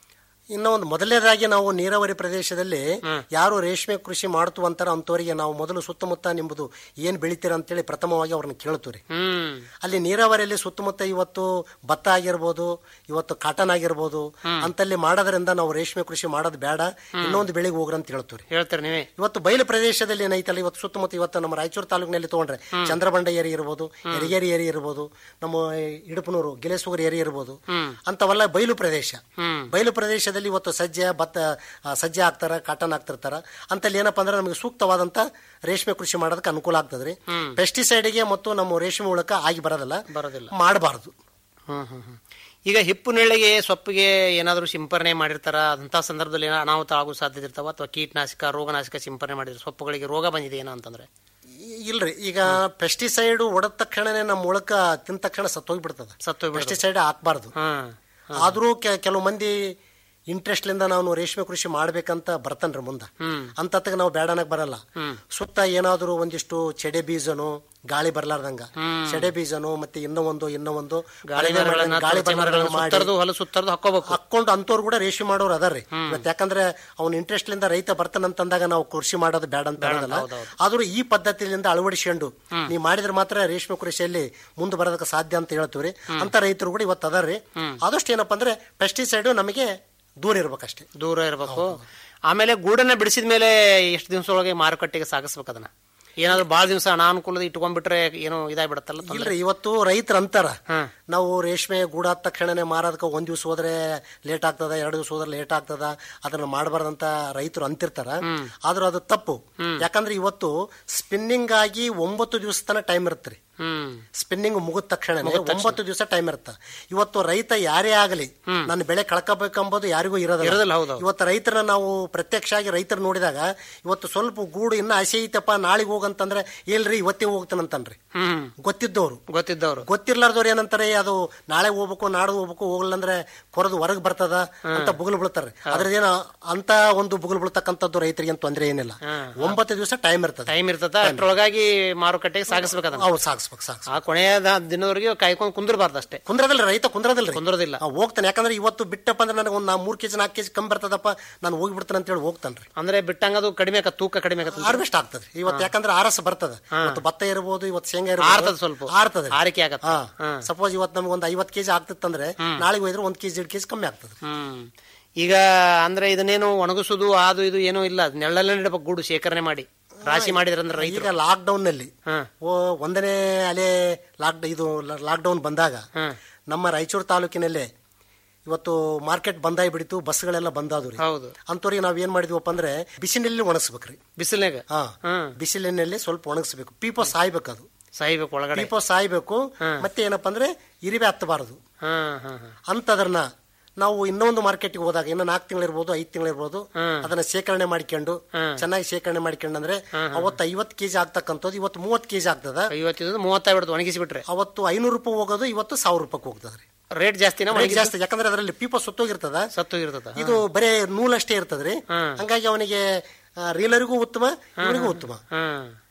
ಇನ್ನು ಒಂದು ಮೊದಲನೇದಾಗಿ ನಾವು ನೀರಾವರಿ ಪ್ರದೇಶದಲ್ಲಿ ಯಾರು ರೇಷ್ಮೆ ಕೃಷಿ ಮಾಡ್ತು ಅಂತಾರ ಅಂತವರಿಗೆ ನಾವು ಮೊದಲು ಸುತ್ತಮುತ್ತ ನಿಂಬುದು ಏನ್ ಬೆಳಿತೀರ ಅಂತೇಳಿ ಪ್ರಥಮವಾಗಿ ಅವ್ರನ್ನ ಕೇಳ್ತೀವಿ ಹ್ಮ್ ಅಲ್ಲಿ ನೀರಾವರಿಯಲ್ಲಿ ಸುತ್ತಮುತ್ತ ಇವತ್ತು ಭತ್ತ ಆಗಿರ್ಬೋದು ಇವತ್ತು ಕಾಟನ್ ಆಗಿರ್ಬೋದು ಅಂತಲ್ಲಿ ಮಾಡೋದ್ರಿಂದ ನಾವು ರೇಷ್ಮೆ ಕೃಷಿ ಮಾಡೋದು ಬೇಡ ಇನ್ನೊಂದು ಬೆಳೆಗೆ ಹೋಗ್ರಿ ಅಂತ ಹೇಳ್ತೀವಿ ಹೇಳ್ತಾರೆ ನೀವೇ ಇವತ್ತು ಬಯಲು ಪ್ರದೇಶದಲ್ಲಿ ಏನೈತಲ್ಲ ಇವತ್ತು ಸುತ್ತಮುತ್ತ ಇವತ್ತು ನಮ್ಮ ರಾಯಚೂರು ತಾಲೂಕಿನಲ್ಲಿ ತಗೊಂಡ್ರೆ ಚಂದ್ರಬಂಡ ಏರಿ ಇರ್ಬೋದು ಯರಗೇರಿ ಏರಿ ಇರ್ಬೋದು ನಮ್ಮ ಇಡಪನೂರು ಗಿಲೇಸೂರು ಏರಿ ಇರ್ಬೋದು ಅಂತವೆಲ್ಲ ಬಯಲು ಪ್ರದೇಶ ಬಯಲು ಪ್ರದೇಶದಲ್ಲಿ ಇವತ್ತು ಸಜ್ಜೆ ಭತ್ತ ಆ, ಸಜ್ಜೆ ಹಾಕ್ತಾರ ಕಾಟನ್ ಹಾಕ್ತಿರ್ತಾರ ಅಂತಲ್ಲಿ ಏನಪ್ಪಾ ಅಂದ್ರೆ ನಮಗೆ ಸೂಕ್ತವಾದಂತ ರೇಷ್ಮೆ ಕೃಷಿ ಮಾಡೋದಕ್ಕೆ ಅನುಕೂಲ ಆಗ್ತದ್ರಿ ಪೆಸ್ಟಿಸೈಡ್ಗೆ ಮತ್ತು ನಮ್ಮ ರೇಷ್ಮೆ ಹುಳಕ ಆಗಿ ಬರೋದಿಲ್ಲ ಬರೋದಿಲ್ಲ ಮಾಡಬಾರ್ದು ಹ್ಮ್ ಹ್ಮ್ ಹ್ಮ್. ಈಗ ಹಿಪ್ಪು ನೆಳ್ಳಿಗೆ ಸೊಪ್ಪಿಗೆ ಏನಾದರೂ ಸಿಂಪರಣೆ ಮಾಡಿರ್ತಾರ ಅಂತ ಸಂದರ್ಭದಲ್ಲಿ ಏನೋ ಅನಾಹುತ ಆಗೋ ಸಾಧ್ಯತೆ ಇರ್ತಾವ ಅಥವಾ ಕೀಟನಾಶಕ ರೋಗನಾಶಕ ಸಿಂಪರಣೆ ಮಾಡಿದ್ರೆ ಸೊಪ್ಪುಗಳಿಗೆ ರೋಗ ಬಂದಿದೆ ಏನೋ ಅಂತಂದ್ರೆ ಈ- ಇಲ್ರಿ ಈಗ ಪೆಸ್ಟಿಸೈಡ್ ಹೊಡೆದ ತಕ್ಷಣನೇ ನಮ್ಮ ಮೊಳಕ ತಿಂದ ತಕ್ಷಣ ಸತ್ತೋಗ್ಬಿಡ್ತದ ಸತ್ತೋಗ್ಬಿಡ್ತದೆ. ಪೆಸ್ಟಿಸೈಡ್ ಹಾಕ್ಬಾರ್ದು ಹ್ಮ್ ಆದ್ರೂ ಕೆ- ಕೆಲವು ಮಂದಿ ಇಂಟ್ರೆಸ್ಟ್ಲಿಂದ ನಾನು ರೇಷ್ಮೆ ಕೃಷಿ ಮಾಡ್ಬೇಕಂತ ಬರ್ತನ್ರಿ ಮುಂದ ಅಂತತ್ಗ ನಾವು ಬೇಡನಕ್ ಬರಲ್ಲ ಸುತ್ತ ಏನಾದ್ರು ಒಂದಿಷ್ಟು ಚೆಡೆ ಬೀಜನು ಗಾಳಿ ಬರ್ಲಾರ್ದಂಗ ಚೆಡೆ ಬೀಜನು ಮತ್ತೆ ಇನ್ನೂ ಒಂದು ಇನ್ನೂ ಒಂದು ಗಾಳಿ ಕಡಿಮೆ ಮರಗಳನ್ನ, ಮಾಡಿ- ಗಾಳಿ ತುಳಸಿ ಮರಗಳನ್ನ ಬರ್ಲಾರ್ದಂಗ ಮಾಡಿ ಸುತ್ತರ್ದು ಹೊಲ ಸುತ್ತರ್ದು ಹಾಕೋಬೇಕು ಹಾಕೊಂಡು ಅಂತವ್ರು ಕೂಡ ರೇಷ್ಮೆ ಮಾಡೋರು ಅದಾರ್ರಿ ಇವತ್ತು ಯಾಕಂದ್ರೆ ಅವ್ನ ಇಂಟ್ರೆಸ್ಟ್ ಲಿಂದ ರೈತ ಬರ್ತಾನಂತಂದಾಗ ನಾವು ಕೃಷಿ ಮಾಡೋದು ಬೇಡ ಅಂತ ಹೇಳೋದಲ್ಲ ಆದ್ರೂ ಈ ಪದ್ಧತಿಯಿಂದ ಅಳವಡಿಸ್ಕೊಂಡು ನೀವು ಮಾಡಿದ್ರೆ ಮಾತ್ರ ರೇಷ್ಮೆ ಕೃಷಿಯಲ್ಲಿ ಮುಂದೆ ಬರೋದಕ್ಕೆ ಸಾಧ್ಯ ಅಂತ ಹೇಳ್ತೀವ್ರಿ ಅಂತ ರೈತರು ಕೂಡ ಇವತ್ತು ಅದಾರ್ರಿ ಆದಷ್ಟು ಏನಪ್ಪಾ ಅಂದ್ರೆ ಪೆಸ್ಟಿಸೈಡ್ ನಮಗೆ ದೂರ ಇರ್ಬೇಕಷ್ಟೇ ದೂರ ಇರಬೇಕು ಆಮೇಲೆ ಗೂಡನ್ನ ಬಿಡಿಸಿದ ಮೇಲೆ ಎಷ್ಟು ದಿವಸದೊಳಗೆ ಮಾರುಕಟ್ಟೆಗೆ ಸಾಗಿಸ್ಬೇಕು ಅದನ್ನ ಏನಾದ್ರು ಬಾಳ ದಿವಸ ಅನಾನುಕೂಲದ ಇಟ್ಕೊಂಡ್ಬಿಟ್ರೆ ಏನೋ ಇದಾಗ್ಬಿಡತ್ತಲ್ಲ ತೊಂದ್ರೆ. ಇಲ್ರಿ ಇವತ್ತು ರೈತರ ಅಂತಾರ ನಾವು ರೇಷ್ಮೆ ಗೂಡಾದ ತಕ್ಷಣನೇ ಮಾರೋದಕ್ಕೆ ಒಂದ್ ದಿವಸ ಹೋದ್ರೆ ಲೇಟ್ ಆಗ್ತದ ಎರಡು ದಿವಸ ಹೋದ್ರೆ ಲೇಟ್ ಆಗ್ತದ ಅದನ್ನ ಮಾಡಬಾರ್ದಂತ ರೈತರು ಅಂತಿರ್ತಾರ ಆದ್ರೂ ಅದು ತಪ್ಪು ಯಾಕಂದ್ರೆ ಇವತ್ತು ಸ್ಪಿನ್ನಿಂಗ್ ಆಗಿ ಒಂಬತ್ತು ದಿವಸ ತನ ಟೈಮ್ ಇರುತ್ತೆ ಹ್ಮ್ ಸ್ಪಿನ್ನಿಂಗ್ ಮುಗಿದ ತಕ್ಷಣ ಒಂಬತ್ತು ದಿವಸ ಟೈಮ್ ಇರುತ್ತೆ ಇವತ್ತು ರೈತ ಯಾರೇ ಆಗಲಿ ನನ್ನ ಬೆಳೆ ಕಳ್ಕೋಬೇಕಂಬುದು ಯಾರಿಗೂ ಇರೋದಿಲ್ಲ, ಇರೋದಿಲ್ಲ ಹೌದು. ಇವತ್ತು ರೈತರನ್ನ ನಾವು ಪ್ರತ್ಯಕ್ಷ ಆಗಿ ರೈತರು ನೋಡಿದಾಗ ಇವತ್ತು ಸ್ವಲ್ಪ ಗೂಡು ಇನ್ನ ಹಸಿ ಐತಪ್ಪ ನಾಳೆಗೆ ಹೋಗಂತಂದ್ರೆ ಇಲ್ರಿ ಇವತ್ತೇ ಹೋಗ್ತಾನಂತನ್ರಿ ಹ್ಮ್ ಗೊತ್ತಿದ್ದವ್ರು ಗೊತ್ತಿದ್ದವ್ರು ಗೊತ್ತಿರ್ಲಾರ್ದವ್ರು ಏನಂತಾರೆ ಅದು ನಾಳೆ ಹೋಗ್ಬೇಕು ನಾಡು ಹೋಗ್ಬೇಕು ಹೋಗ್ಲಿಲ್ಲ ಅಂದ್ರೆ ಕೊರದು ಹೊರಗೆ ಬರ್ತದ ಅಂತ ಬುಗುಲು ಬೀಳ್ತಾರೆ ಅದ್ರದೇನ ಅಂತ ಒಂದು ಬುಗುಲು ಬೀಳ್ತಕ್ಕಂಥದ್ದು ರೈತರಿಗೆ ಏನು ತೊಂದರೆ ಏನಿಲ್ಲ ಒಂಬತ್ತು ದಿವಸ ಟೈಮ್ ಇರ್ತದೆ ಟೈಮ್ ಇರ್ತದ ಅಷ್ಟ್ರೊಳಗಾಗಿ ಮಾರುಕಟ್ಟೆಗೆ ಸಾಗಿಸ್ಬೇಕು ಅದನ್ನ ಅವ್ರು ಸಾಗಿಸ್ಬೇಕು ಸಾಗಿಸ್ ಆ ಕೊನೆಯ ದ- ದಿನದವರೆಗೆ ಕಾಯ್ಕೊಂಡು ಕುಂದಿರಬಾರ್ದು ಅಷ್ಟೇ ಕುಂದ್ರದಿಲ್ಲ ರೈತ ಕುಂದ್ರದಿಲ್ಲ ಕುಂದ್ರೋದಿಲ್ಲ ಹೋಗ್ತಾನೆ ಯಾಕಂದ್ರೆ ಇವತ್ತು ಬಿಟ್ಟಪ್ಪ ಅಂದ್ರೆ ನನಗೆ ಒಂದು ಮೂರ್ ಕೆಜಿ ನಾಲ್ಕು ಕೆಜಿ ಕಮ್ಮಿ ಬರ್ತದಪ್ಪ ನಾನು ಹೋಗ್ಬಿಡ್ತಾನೆ ಅಂತ ಹೇಳಿ ಹೋಗ್ತಾನ್ರಿ ಅಂದ್ರೆ ಬಿಟ್ಟಂಗ ಅದು ಕಡಿಮೆ ಆಕತ್, ತೂಕ ಕಡಿಮೆ ಆಕತ್. ಹಾರ್ವೆಸ್ಟ್ ಆಗ್ತದೆ ಇವತ್ತು ಯಾಕಂದ್ರೆ ಆರಸ ಬರ್ತದೆ ಇವತ್ತು ಭತ್ತ ಇರ್ಬೋದು ಇವತ್ತು ಶೇಂಗಾ ಇರ್ಬೋದು ಆರ್ತದೆ ಸ್ವಲ್ಪ. ಆರ್ತದೆ ಆರಿಕೆ ಆಗತ್ತೆ. ಹಾ. ಸಪೋಸ್ ಇವತ್ತು ನಮ್ಗೆ ಒಂದು ಐವತ್ತು ಕೆಜಿ ಆಗ್ತಿತ್ತಂದ್ರೆ ನಾಳೆಗೆ ಹೋಯ್ದ್ರೆ ಒಂದ್ ಕೆಜಿ ಎರಡು ಕೆಜಿ ಕಮ್ಮಿ ಆಗ್ತದೆ ಹ್ಮ್ ಈಗ ಅಂದ್ರೆ ಇದನ್ನೇನು ಒಣಗಿಸುದು ಅದು ಇದು ಏನೂ ಇಲ್ಲ ನೆಳ್ಳಲ್ಲೇ ಇಡಬೇಕು ಗೂಡು ಶೇಖರಣೆ ಮಾಡಿ ರಾಶಿ ಮಾಡಿದ್ರಂದ್ರೆ ರೈತರು ಈಗ ಲಾಕ್ ಡೌನ್ ನಲ್ಲಿ ಹಾ. ಓ ಒಂದನೇ ಅಲೆ ಲಾಕ್ ಇದು ಲಾಕ್ ಡೌನ್ ಬಂದಾಗ ನಮ್ಮ ರಾಯಚೂರು ತಾಲೂಕಿನಲ್ಲೇ ಇವತ್ತು ಮಾರ್ಕೆಟ್ ಬಂದಾಗಿ ಬಿಡಿತು ಬಸ್ಗಳೆಲ್ಲ ಬಂದಾದ್ವು ರೀ ಹೌದು ಅಂತವ್ರಿಗೆ ನಾವ್ ಏನ್ ಮಾಡಿದ್ವಪ್ಪ ಅಂದ್ರೆ ಬಿಸಿನಲ್ಲಿ ಒಣಗಿಸ್ಬೇಕ್ರಿ ಬಿಸಿಲ್ನಾಗ ಹಾ ಹ್ಮ್. ಬಿಸಿಲಿನಲ್ಲಿ ಸ್ವಲ್ಪ ಒಣಗಿಸ್ಬೇಕು ಪೀಪೋ ಸಾಯ್ಬೇಕು ಅದು ಸಾಯ್ಬೇಕು ಒಳಗಡೆ ಪೀಪೋ ಸಾಯ್ಬೇಕು ಮತ್ತೆ ಏನಪ್ಪಾ ಅಂದ್ರೆ ಇರಿವೆ ಹತ್ತಬಾರದು ಹಾ ಹಾ ಹಾ ಅಂತದ್ರನ್ನ ನಾವು ಇನ್ನೊಂದು ಮಾರ್ಕೆಟ್ಗೆ ಹೋದಾಗ ಇನ್ನು ನಾಲ್ಕು ತಿಂಗಳಿರ್ಬೋದು ಐದು ತಿಂಗಳಿರ್ಬೋದು ಅದನ್ನ ಶೇಖರಣೆ ಮಾಡ್ಕೊಂಡು ಚೆನ್ನಾಗಿ ಶೇಖರಣೆ ಮಾಡ್ಕೊಂಡಂದ್ರೆ ಅವತ್ತು ಐವತ್ತು ಕೆಜಿ ಆಗ್ತಕ್ಕಂಥದ್ದು ಇವತ್ತು ಮೂವತ್ತು ಕೆಜಿ ಆಗ್ತದ ಐವತ್ತಿದ್ದು ಮೂವತ್ತಾಗ್ಬಿಡ್ತು ಒಣಗಿಸಿ ಬಿಟ್ರೆ ಅವತ್ತು ಐನೂರು ರೂಪಾಯಿ ಹೋಗೋದು ಇವತ್ತು ಸಾವಿರ ರೂಪಾಯಿ ಹೋಗ್ತದ್ರಿ ರೇಟ್ ಜಾಸ್ತಿನ ರೇಟ್ ಜಾಸ್ತಿ ಯಾಕಂದ್ರೆ ಅದರಲ್ಲಿ ಪೀಪ ಸುತ್ತೋಗಿರ್ತದ ಸತ್ತು ಇರ್ತದ ಇದು ಬರೇ ನೂಲಷ್ಟೇ ಇರ್ತದ್ರಿ ಹಂಗಾಗಿ ಅವನಿಗೆ ರೀಲರಿಗೂ ಉತ್ತಮ ಇವನಿಗೂ ಉತ್ತಮ ಹ್ಮ್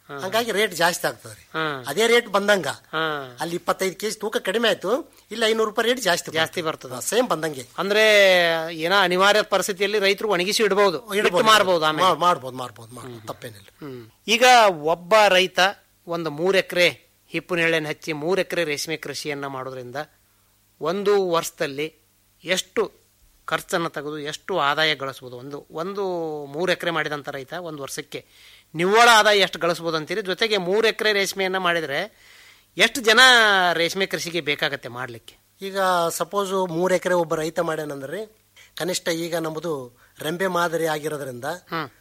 ಹಂಗಾಗಿ ರೇಟ್ ಜಾಸ್ತಿ ಆಗ್ತದೆ ಹ್ಮ್. ಅದೇ ರೇಟ್ ಬಂದಂಗ ಹ್ಮ್. ಅಲ್ಲಿ ಇಪ್ಪತ್ತೈದು ಕೆಜಿ ತೂಕ ಕಡಿಮೆ ಆಯ್ತು ಇಲ್ಲಿ ಐನೂರು ರೂಪಾಯಿ ರೇಟ್ ಜಾಸ್ತಿ ಜಾಸ್ತಿ ಬರ್ತದೆ. ಸೇಮ್ ಬಂದಂಗೆ ಅಂದ್ರೆ ಏನೋ ಅನಿವಾರ್ಯ ಪರಿಸ್ಥಿತಿಯಲ್ಲಿ ರೈತರು ಒಣಗಿಸಿ ಇಡಬಹುದು ಇಡ್ಬೋದು. ಮಾರಬಹುದು ಆಮೇಲೆ ಮಾ- ಮಾಡ್ಬೋದು ಮಾಡ್ಬೋದು ಮಾಡ್ಬೋದು ತಪ್ಪೇನಿಲ್ಲ ಹ್ಮ್. ಈಗ ಒಬ್ಬ ರೈತ ಒಂದು ಮೂರು ಎಕರೆ ಹಿಪ್ಪು ನೇಳೆಯನ್ನು ಹಚ್ಚಿ ಮೂರು ಎಕರೆ ರೇಷ್ಮೆ ಕೃಷಿಯನ್ನ ಮಾಡೋದ್ರಿಂದ ಒಂದು ವರ್ಷದಲ್ಲಿ ಎಷ್ಟು ಖರ್ಚನ್ನು ತೆಗೆದು ಎಷ್ಟು ಆದಾಯ ಗಳಿಸ್ಬೋದು ಒಂದು ಒಂದು ಮೂರು ಎಕರೆ ಮಾಡಿದಂಥ ರೈತ ಒಂದು ವರ್ಷಕ್ಕೆ ನಿವ್ವಳ ಆದಾಯ ಎಷ್ಟು ಗಳಿಸ್ಬೋದು ಅಂತೀರಿ ಜೊತೆಗೆ ಮೂರು ಎಕರೆ ರೇಷ್ಮೆಯನ್ನು ಮಾಡಿದರೆ ಎಷ್ಟು ಜನ ರೇಷ್ಮೆ ಕೃಷಿಗೆ ಬೇಕಾಗತ್ತೆ ಮಾಡಲಿಕ್ಕೆ ಈಗ ಸಪೋಸ್ ಮೂರು ಎಕರೆ ಒಬ್ಬ ರೈತ ಮಾಡ್ಯಾನಂದ್ರೆ ಕನಿಷ್ಠ ಈಗ ನಮ್ಮದು ರೆಂಬೆ ಮಾದರಿ ಆಗಿರೋದ್ರಿಂದ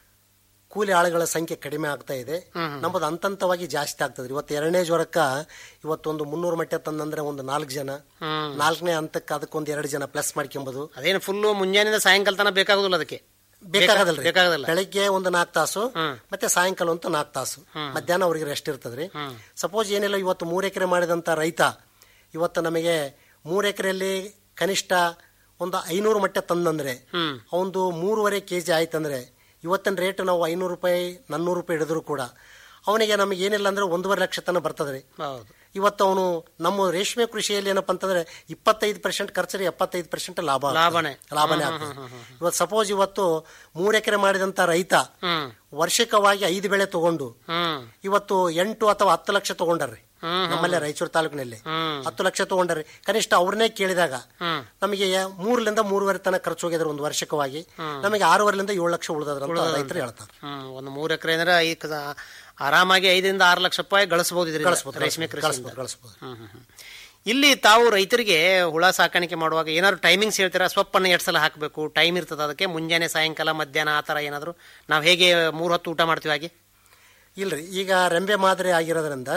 ಕೂಲಿ ಆಳುಗಳ ಸಂಖ್ಯೆ ಕಡಿಮೆ ಆಗ್ತಾ ಇದೆ ನಮ್ಮದು ಹಂತವಾಗಿ ಜಾಸ್ತಿ ಆಗ್ತದೆ ಇವತ್ತು ಎರಡನೇ ಜ್ವರಕ್ಕ ಇವತ್ತೊಂದು ಮುನ್ನೂರು ಮಟ್ಟ ತಂದಂದ್ರೆ ಒಂದು ನಾಲ್ಕು ಜನ ನಾಲ್ಕನೇ ಹಂತಕ್ಕೆ ಅದಕ್ಕೊಂದು ಎರಡು ಜನ ಪ್ಲಸ್ ಮಾಡ್ಕೊಂಬೋದು ಅದೇನು ಫುಲ್ಲು ಮುಂಜಾನೆಯಿಂದ ಸಾಯಂಕಾಲ ತನಕ ಬೇಕಾಗೋದಿಲ್ಲ ಅದಕ್ಕೆ ಬೇಕಾಗದಲ್ರಿ ಬೇಕಾಗೋದಿಲ್ಲ ಬೆಳಗ್ಗೆ ಒಂದು ನಾಲ್ಕು ತಾಸು ಮತ್ತೆ ಸಾಯಂಕಾಲ ಒಂದು ನಾಲ್ಕು ತಾಸು ಮಧ್ಯಾಹ್ನ ಅವ್ರಿಗೆ ರೆಸ್ಟ್ ಇರ್ತದ್ರಿ ಸಪೋಸ್ ಏನಿಲ್ಲ ಇವತ್ತು ಮೂರು ಎಕರೆ ಮಾಡಿದಂತ ರೈತ ಇವತ್ತು ನಮಗೆ ಮೂರು ಎಕರೆಯಲ್ಲಿ ಕನಿಷ್ಠ ಒಂದು ಐನೂರು ಮಟ್ಟ ತಂದಂದ್ರೆ ಒಂದು ಮೂರುವರೆ ಕೆ ಜಿ ಆಯ್ತಂದ್ರೆ ಇವತ್ತಿನ ರೇಟ್ ನಾವು ಐನೂರು ರೂಪಾಯಿ ನಾನ್ನೂರು ರೂಪಾಯಿ ಹಿಡಿದ್ರು ಕೂಡ ಅವನಿಗೆ ನಮಗೆ ಏನಿಲ್ಲ ಅಂದ್ರೆ ಒಂದೂವರೆ ಲಕ್ಷ ತನಕ ಬರ್ತದ್ರಿ ಹೌದು ಇವತ್ತು ಅವನು ನಮ್ಮ ರೇಷ್ಮೆ ಕೃಷಿಯಲ್ಲಿ ಏನಪ್ಪಾ ಅಂತಂದ್ರೆ ಇಪ್ಪತ್ತೈದು ಪರ್ಸೆಂಟ್ ಖರ್ಚರಿ ಎಪ್ಪತ್ತೈದು ಪರ್ಸೆಂಟ್ ಲಾಭ ಆಗ್ತದೆ. ಲಾಭನೇ. ಲಾಭನೇ ಆಗ್ತದೆ ಇವತ್ತು ಸಪೋಸ್ ಇವತ್ತು ಮೂರು ಎಕರೆ ಮಾಡಿದಂತ ರೈತ ಹ್ಮ್ ವರ್ಷಿಕವಾಗಿ ಐದು ಬೆಳೆ ತಗೊಂಡು ಹ್ಮ್ ಇವತ್ತು ಎಂಟು ಅಥವಾ ಹತ್ತು ಲಕ್ಷ ತಗೊಂಡಾರ್ರಿ ನಮ್ಮಲ್ಲೇ ರಾಯಚೂರು ತಾಲೂಕಿನಲ್ಲಿ ಹತ್ತು ಲಕ್ಷ ತಗೊಂಡಾರ್ರಿ ಕನಿಷ್ಠ ಅವ್ರನ್ನೇ ಕೇಳಿದಾಗ ನಮಗೆ ಮೂರರಿಂದ ಮೂರುವರೆ ತನಕ ಖರ್ಚು ಹೋಗಿದ್ರೆ ಒಂದು ವರ್ಷಕವಾಗಿ ನಮಗೆ ಆರೂವರೆಲಿಂದ ಏಳು ಲಕ್ಷ ಉಳಿದ್ರ ಅಂತ ರೈತರು ಹೇಳ್ತಾರೆ ಹ್ಮ್ ಒಂದು ಮೂರು ಎಕರೆ ಅಂದ್ರೆ ಈ ಕ- ಆರಾಮಾಗಿ ಐದರಿಂದ ಆರು ಲಕ್ಷ ರೂಪಾಯಿ ಗಳಿಸಬಹುದು ಇದರಿಂದ ಗಳಿಸ್ಬೋದು ರೇಷ್ಮೆ ಕೃಷಿ ಗಳಿಸ್ಬೋದು ಗಳಿಸ್ಬೋದು ಇಲ್ಲಿ ತಾವು ರೈತರಿಗೆ ಹುಳ ಸಾಕಾಣಿಕೆ ಮಾಡುವಾಗ ಏನಾದ್ರು ಟೈಮಿಂಗ್ಸ್ ಹೇಳ್ತೀರಾ ಸೊಪ್ಪನ್ನು ಎರಡು ಸಲ ಹಾಕಬೇಕು ಟೈಮ್ ಇರ್ತದೆ ಅದಕ್ಕೆ ಮುಂಜಾನೆ ಸಾಯಂಕಾಲ ಮಧ್ಯಾಹ್ನ ಆ ಥರ ಏನಾದ್ರು ನಾವು ಹೇಗೆ ಮೂರು ಹೊತ್ತು ಊಟ ಮಾಡ್ತೀವಿ ಹಾಗೆ ಇಲ್ರಿ ಈಗ ರೆಂಬೆ ಮಾದರಿ ಆಗಿರೋದ್ರಿಂದ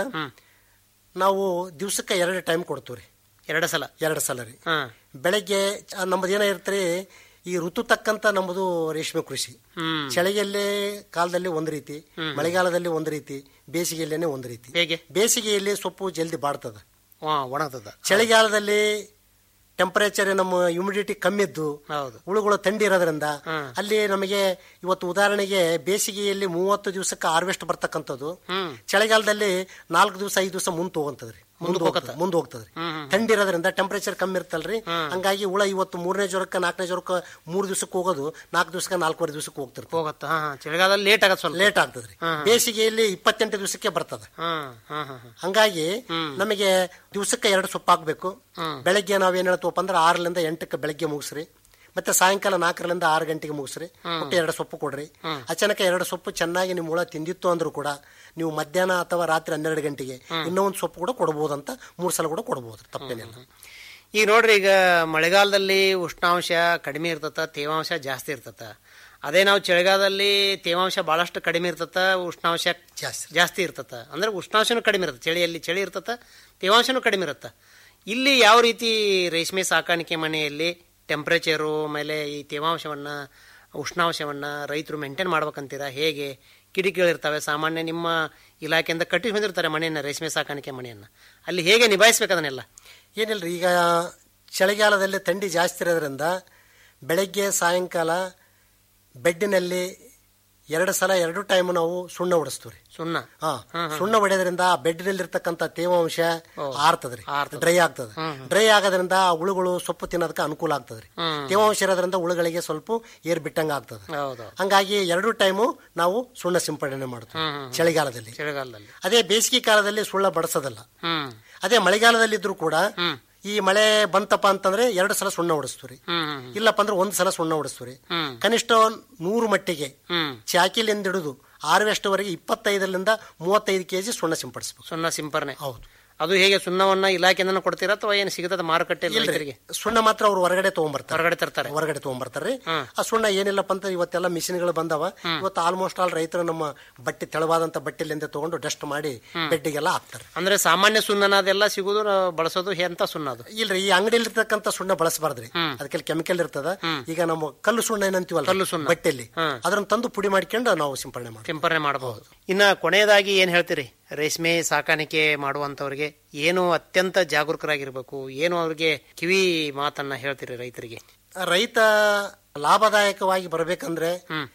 ನಾವು ದಿವ್ಸಕ್ಕೆ ಎರಡು ಟೈಮ್ ಕೊಡ್ತೀವಿ ಎರಡು ಸಲ ಎರಡು ಸಲ ರೀ ಹ್ಮ್ ಬೆಳಗ್ಗೆ ಆ, ನಮ್ಮದು ಏನಾಗಿರ್ತಾರೆ ಈ ಋತು ತಕ್ಕಂತ ನಮ್ಮದು ರೇಷ್ಮೆ ಕೃಷಿ ಹ್ಮ್ ಚಳಿಗೆಲ್ಲೇ ಕಾಲದಲ್ಲಿ ಒಂದು ರೀತಿ ಮಳೆಗಾಲದಲ್ಲಿ ಒಂದು ರೀತಿ ಬೇಸಿಗೆಯಲ್ಲೇನೆ ಒಂದು ರೀತಿ ಹೇಗೆ ಬೇಸಿಗೆಯಲ್ಲಿ ಸೊಪ್ಪು ಜಲ್ದಿ ಬಾಡ್ತದ ಹಾ ಒಣಗ್ತದ ಚಳಿಗಾಲದಲ್ಲಿ ಟೆಂಪರೇಚರ್ ನಮ್ಮ ಹ್ಯುಮಿಡಿಟಿ ಕಮ್ಮಿ ಇದ್ದು ಹೌದು ಹುಳುಗಳು ಥಂಡಿ ಇರೋದ್ರಿಂದ ಅಲ್ಲಿ ನಮಗೆ ಇವತ್ತು ಉದಾಹರಣೆಗೆ ಬೇಸಿಗೆಯಲ್ಲಿ ಮೂವತ್ತು ದಿವಸಕ್ಕೆ ಹಾರ್ವೆಸ್ಟ್ ಬರ್ತಕ್ಕಂಥದ್ದು ಚಳಿಗಾಲದಲ್ಲಿ ನಾಲ್ಕು ದಿವಸ ಐದು ದಿವಸ ಮುಂದೆ ಹೋಗಂತದ್ರಿ ಮುಂದೆ ಹೋಗ್ತದೆ ಮುಂದೆ ಹೋಗ್ತದ್ರಿ ಥಂಡಿ ಇರೋದ್ರಿಂದ ಟೆಂಪರೇಚರ್ ಕಮ್ಮಿ ಇರ್ತಲ್ರಿ ಹಂಗಾಗಿ ಹುಳ ಇವತ್ತು ಮೂರನೇ ಜ್ವರಕ್ಕೆ ನಾಲ್ಕನೇ ಜ್ವರಕ್ಕೆ ಮೂರು ದಿವಸಕ್ಕೆ ಹೋಗೋದು ನಾಲ್ಕು ದಿವಸಕ್ಕೆ ನಾಲ್ಕೂವರೆ ದಿವಸಕ್ಕೆ ಹೋಗ್ತಿರ್ತದೆ ಹೋಗತ್ತ ಹಾ ಹಾ ಚಳಿಗಾಲದಲ್ಲಿ ಲೇಟ್ ಆಗತ್ತೆ ಸ್ವಲ್ಪ ಲೇಟ್ ಆಗ್ತದ್ರಿ ಬೇಸಿಗೆಯಲ್ಲಿ ಇಪ್ಪತ್ತೆಂಟು ದಿವಸಕ್ಕೆ ಬರ್ತದೆ ಹ್ಮ್ ಹ್ಮ್ ಹ್ಮ್ ಹ್ಮ್ ಹಂಗಾಗಿ ನಮಗೆ ದಿವಸಕ್ಕೆ ಎರಡು ಸೊಪ್ಪು ಹಾಕ್ಬೇಕು ಬೆಳಗ್ಗೆ ನಾವೇನ್ ಹೇಳ್ತೀವಪ್ಪ ಅಂದ್ರೆ ಆರರಿಂದ ಎಂಟಕ್ಕೆ ಬೆಳಗ್ಗೆ ಮುಗಿಸ್ರಿ ಮತ್ತೆ ಸಾಯಂಕಾಲ ನಾಲ್ಕರಿಂದ ಆರು ಗಂಟೆಗೆ ಮುಗಿಸ್ರಿ ಒಟ್ಟು ಎರಡು ಸೊಪ್ಪು ಕೊಡ್ರಿ ಅಚಾನಕ ಎರಡು ಸೊಪ್ಪು ಚೆನ್ನಾಗಿ ನಿಮ್ಮ ಹುಳ ತಿಂದಿತ್ತು ಅಂದ್ರೂ ಕೂಡ ನೀವು ಮಧ್ಯಾಹ್ನ ಅಥವಾ ರಾತ್ರಿ ಹನ್ನೆರಡು ಗಂಟೆಗೆ ಇನ್ನೂ ಒಂದು ಸೊಪ್ಪು ಕೂಡ ಕೊಡ್ಬೋದಂತ ಮೂರು ಸಲ ಕೂಡ ಕೊಡ್ಬೋದು ತಪ್ಪೇನಿಲ್ಲ ಈಗ ನೋಡ್ರಿ ಈಗ ಮಳೆಗಾಲದಲ್ಲಿ ಉಷ್ಣಾಂಶ ಕಡಿಮೆ ಇರ್ತತ ತೇವಾಂಶ ಜಾಸ್ತಿ ಇರ್ತತ ಅದೇ ನಾವು ಚಳಿಗಾಲದಲ್ಲಿ ತೇವಾಂಶ ಬಹಳಷ್ಟು ಕಡಿಮೆ ಇರ್ತತ ಉಷ್ಣಾಂಶ ಜಾಸ್ತಿ. ಜಾಸ್ತಿ ಇರ್ತತ ಅಂದ್ರೆ ಉಷ್ಣಾಂಶನೂ ಕಡಿಮೆ ಇರ್ತದೆ ಚಳಿಯಲ್ಲಿ ಚಳಿ ಇರ್ತತ ತೇವಾಂಶನೂ ಕಡಿಮೆ ಇರುತ್ತ ಇಲ್ಲಿ ಯಾವ ರೀತಿ ರೇಷ್ಮೆ ಸಾಕಾಣಿಕೆ ಮನೆಯಲ್ಲಿ ಟೆಂಪ್ರೇಚರು ಆಮೇಲೆ ಈ ತೇವಾಂಶವನ್ನ ಉಷ್ಣಾಂಶವನ್ನ ರೈತರು ಮೇಂಟೈನ್ ಮಾಡ್ಬೇಕಂತೀರಾ ಹೇಗೆ ಕಿಟಕಿಗಳಿರ್ತವೆ ಸಾಮಾನ್ಯ ನಿಮ್ಮ ಇಲಾಖೆಯಿಂದ ಕಟ್ಟಿ ಹೊಂದಿರ್ತಾರೆ ಮನೆಯನ್ನ ರೇಷ್ಮೆ ಸಾಕಾಣಿಕೆ ಮನೆಯನ್ನ ಅಲ್ಲಿ ಹೇಗೆ ನಿಭಾಯಿಸ್ಬೇಕು ಅದನ್ನೆಲ್ಲ ಏನಿಲ್ರಿ ಈಗ ಚಳಿಗಾಲದಲ್ಲಿ ಥಂಡಿ ಜಾಸ್ತಿ ಇರೋದ್ರಿಂದ ಬೆಳಗ್ಗೆ ಸಾಯಂಕಾಲ ಬೆಡ್ಡಿನಲ್ಲಿ ಎರಡು ಸಲ ಎರಡು ಟೈಮ್ ನಾವು ಸುಣ್ಣ ಹೊಡಿಸ್ತೀವಿ ಸುಣ್ಣ ಹಾ ಸುಣ್ಣ ಹೊಡೆಯೋದ್ರಿಂದ ಆ ಬೆಡ್ನಲ್ಲಿರ್ತಕ್ಕಂಥ ತೇವಾಂಶ ಆರ್ತದ್ರಿ ಡ್ರೈ ಆಗ್ತದೆ ಡ್ರೈ ಆಗೋದ್ರಿಂದ ಆ ಹುಳುಗಳು ಸೊಪ್ಪು ತಿನ್ನೋದಕ್ಕೆ ಅನುಕೂಲ ಆಗ್ತದ್ರಿ ತೇವಾಂಶ ಇರೋದ್ರಿಂದ ಹುಳುಗಳಿಗೆ ಸ್ವಲ್ಪ ಏರ್ ಬಿಟ್ಟಂಗ ಆಗ್ತದೆ ಹೌದು ಹಂಗಾಗಿ ಎರಡು ಟೈಮು ನಾವು ಸುಣ್ಣ ಸಿಂಪಡಣೆ ಮಾಡ್ತೀವಿ ಚಳಿಗಾಲದಲ್ಲಿ ಚಳಿಗಾಲದಲ್ಲಿ ಅದೇ ಬೇಸಿಗೆ ಕಾಲದಲ್ಲಿ ಸುಳ್ಳ ಬಡಿಸೋದಲ್ಲ ಹ್ಮ್ ಅದೇ ಮಳೆಗಾಲದಲ್ಲಿ ಇದ್ರು ಕೂಡ ಈ ಮಳೆ ಬಂತಪ್ಪ ಅಂತಂದ್ರೆ ಎರಡು ಸಲ ಸುಣ್ಣ ಹೊಡಿಸ್ತೀವಿ ಹ್ಮ್ ಇಲ್ಲಪ್ಪ ಅಂದ್ರೆ ಒಂದ್ ಸಲ ಸುಣ್ಣ ಹೊಡಿಸ್ತೀವಿ ಕನಿಷ್ಠ ನೂರು ಮಟ್ಟಿಗೆ ಹ್ಮ್ ಚಾಕಿಲಿಂದ ಹಿಡಿದು ಹಾರ್ವೆಸ್ಟ್ವರೆಗೆ ಇಪ್ಪತ್ತೈದರಿಂದ ಮೂವತ್ತೈದು ಕೆಜಿ ಸುಣ್ಣ ಸಿಂಪಡಿಸ್ಬೇಕು ಸುಣ್ಣ ಸಿಂಪರಣೆ ಹೌದು ಅದು ಹೇಗೆ ಸುಣ್ಣವನ್ನ ಇಲಾಖೆಯಿಂದ ಕೊಡ್ತೀರಾ ಅಥವಾ ಏನು ಸಿಗುತ್ತದೆ ಮಾರುಕಟ್ಟೆ ರೈತರಿಗೆ ಸುಣ್ಣ ಮಾತ್ರ ಅವ್ರು ಹೊರಗಡೆ ತಗೊಂಡ್ಬರ್ತಾರೆ ಹೊರಗಡೆ ತರ್ತಾರೆ ಹೊರಗಡೆ ತಗೊಂಡ್ಬರ್ತಾರೆ ಆ ಸುಣ್ಣ ಏನಿಲ್ಲಪ್ಪ ಅಂತ ಇವತ್ತೆಲ್ಲ ಮಿಷಿನ್ಗಳು ಬಂದವ ಇವತ್ತು ಆಲ್ಮೋಸ್ಟ್ ಆಲ್ ರೈತರು ನಮ್ಮ ಬಟ್ಟೆ ತೆಳವಾದಂತ ಬಟ್ಟೆಲಿಂದ ತಗೊಂಡು ಡಸ್ಟ್ ಮಾಡಿ ಬೆಡ್ಡಿಗೆಲ್ಲ ಹಾಕ್ತಾರೆ ಅಂದ್ರೆ ಸಾಮಾನ್ಯ ಸುಣ್ಣನ ಅದೆಲ್ಲ ಸಿಗುದು ನಾವು ಬಳಸೋದು ಎಂತ ಸುಣ್ಣ ಅದು ಇಲ್ರಿ ಈ ಅಂಗಡಿಯಲ್ಲಿರ್ತಕ್ಕಂಥ ಸುಣ್ಣ ಬಳಸಬಾರ್ದ್ರಿ ಅದಕ್ಕೆ ಕೆಮಿಕಲ್ ಇರ್ತದ ಈಗ ನಮ್ಮ ಕಲ್ಲು ಸುಣ್ಣ ಏನಂತೀವಲ್ಲ ಕಲ್ಲು ಸುಣ್ಣ. ಬಟ್ಟೆಲಿ ಅದನ್ನ ತಂದು ಪುಡಿ ಮಾಡ್ಕೊಂಡು ನಾವು ಸಿಂಪಡಣೆ ಮಾಡ್ತೀವಿ ಸಿಂಪರಣೆ ಮಾಡಬಹುದು ಇನ್ನ ಕೊನೆಯದಾಗಿ ಏನ್ ಹೇಳ್ತೀರಿ ರೇಷ್ಮೆ ಸಾಕಾಣಿಕೆ ಮಾಡುವಂತವ್ರಿಗೆ ಏನು ಅತ್ಯಂತ ಜಾಗರೂಕರಾಗಿರ್ಬೇಕು ಏನು ಅವ್ರಿಗೆ ಕಿವಿ ಮಾತನ್ನ ಹೇಳ್ತೀರಿ ರೈತರಿಗೆ ರೈತ ಲಾಭದಾಯಕವಾಗಿ ಬರಬೇಕಂದ್ರೆ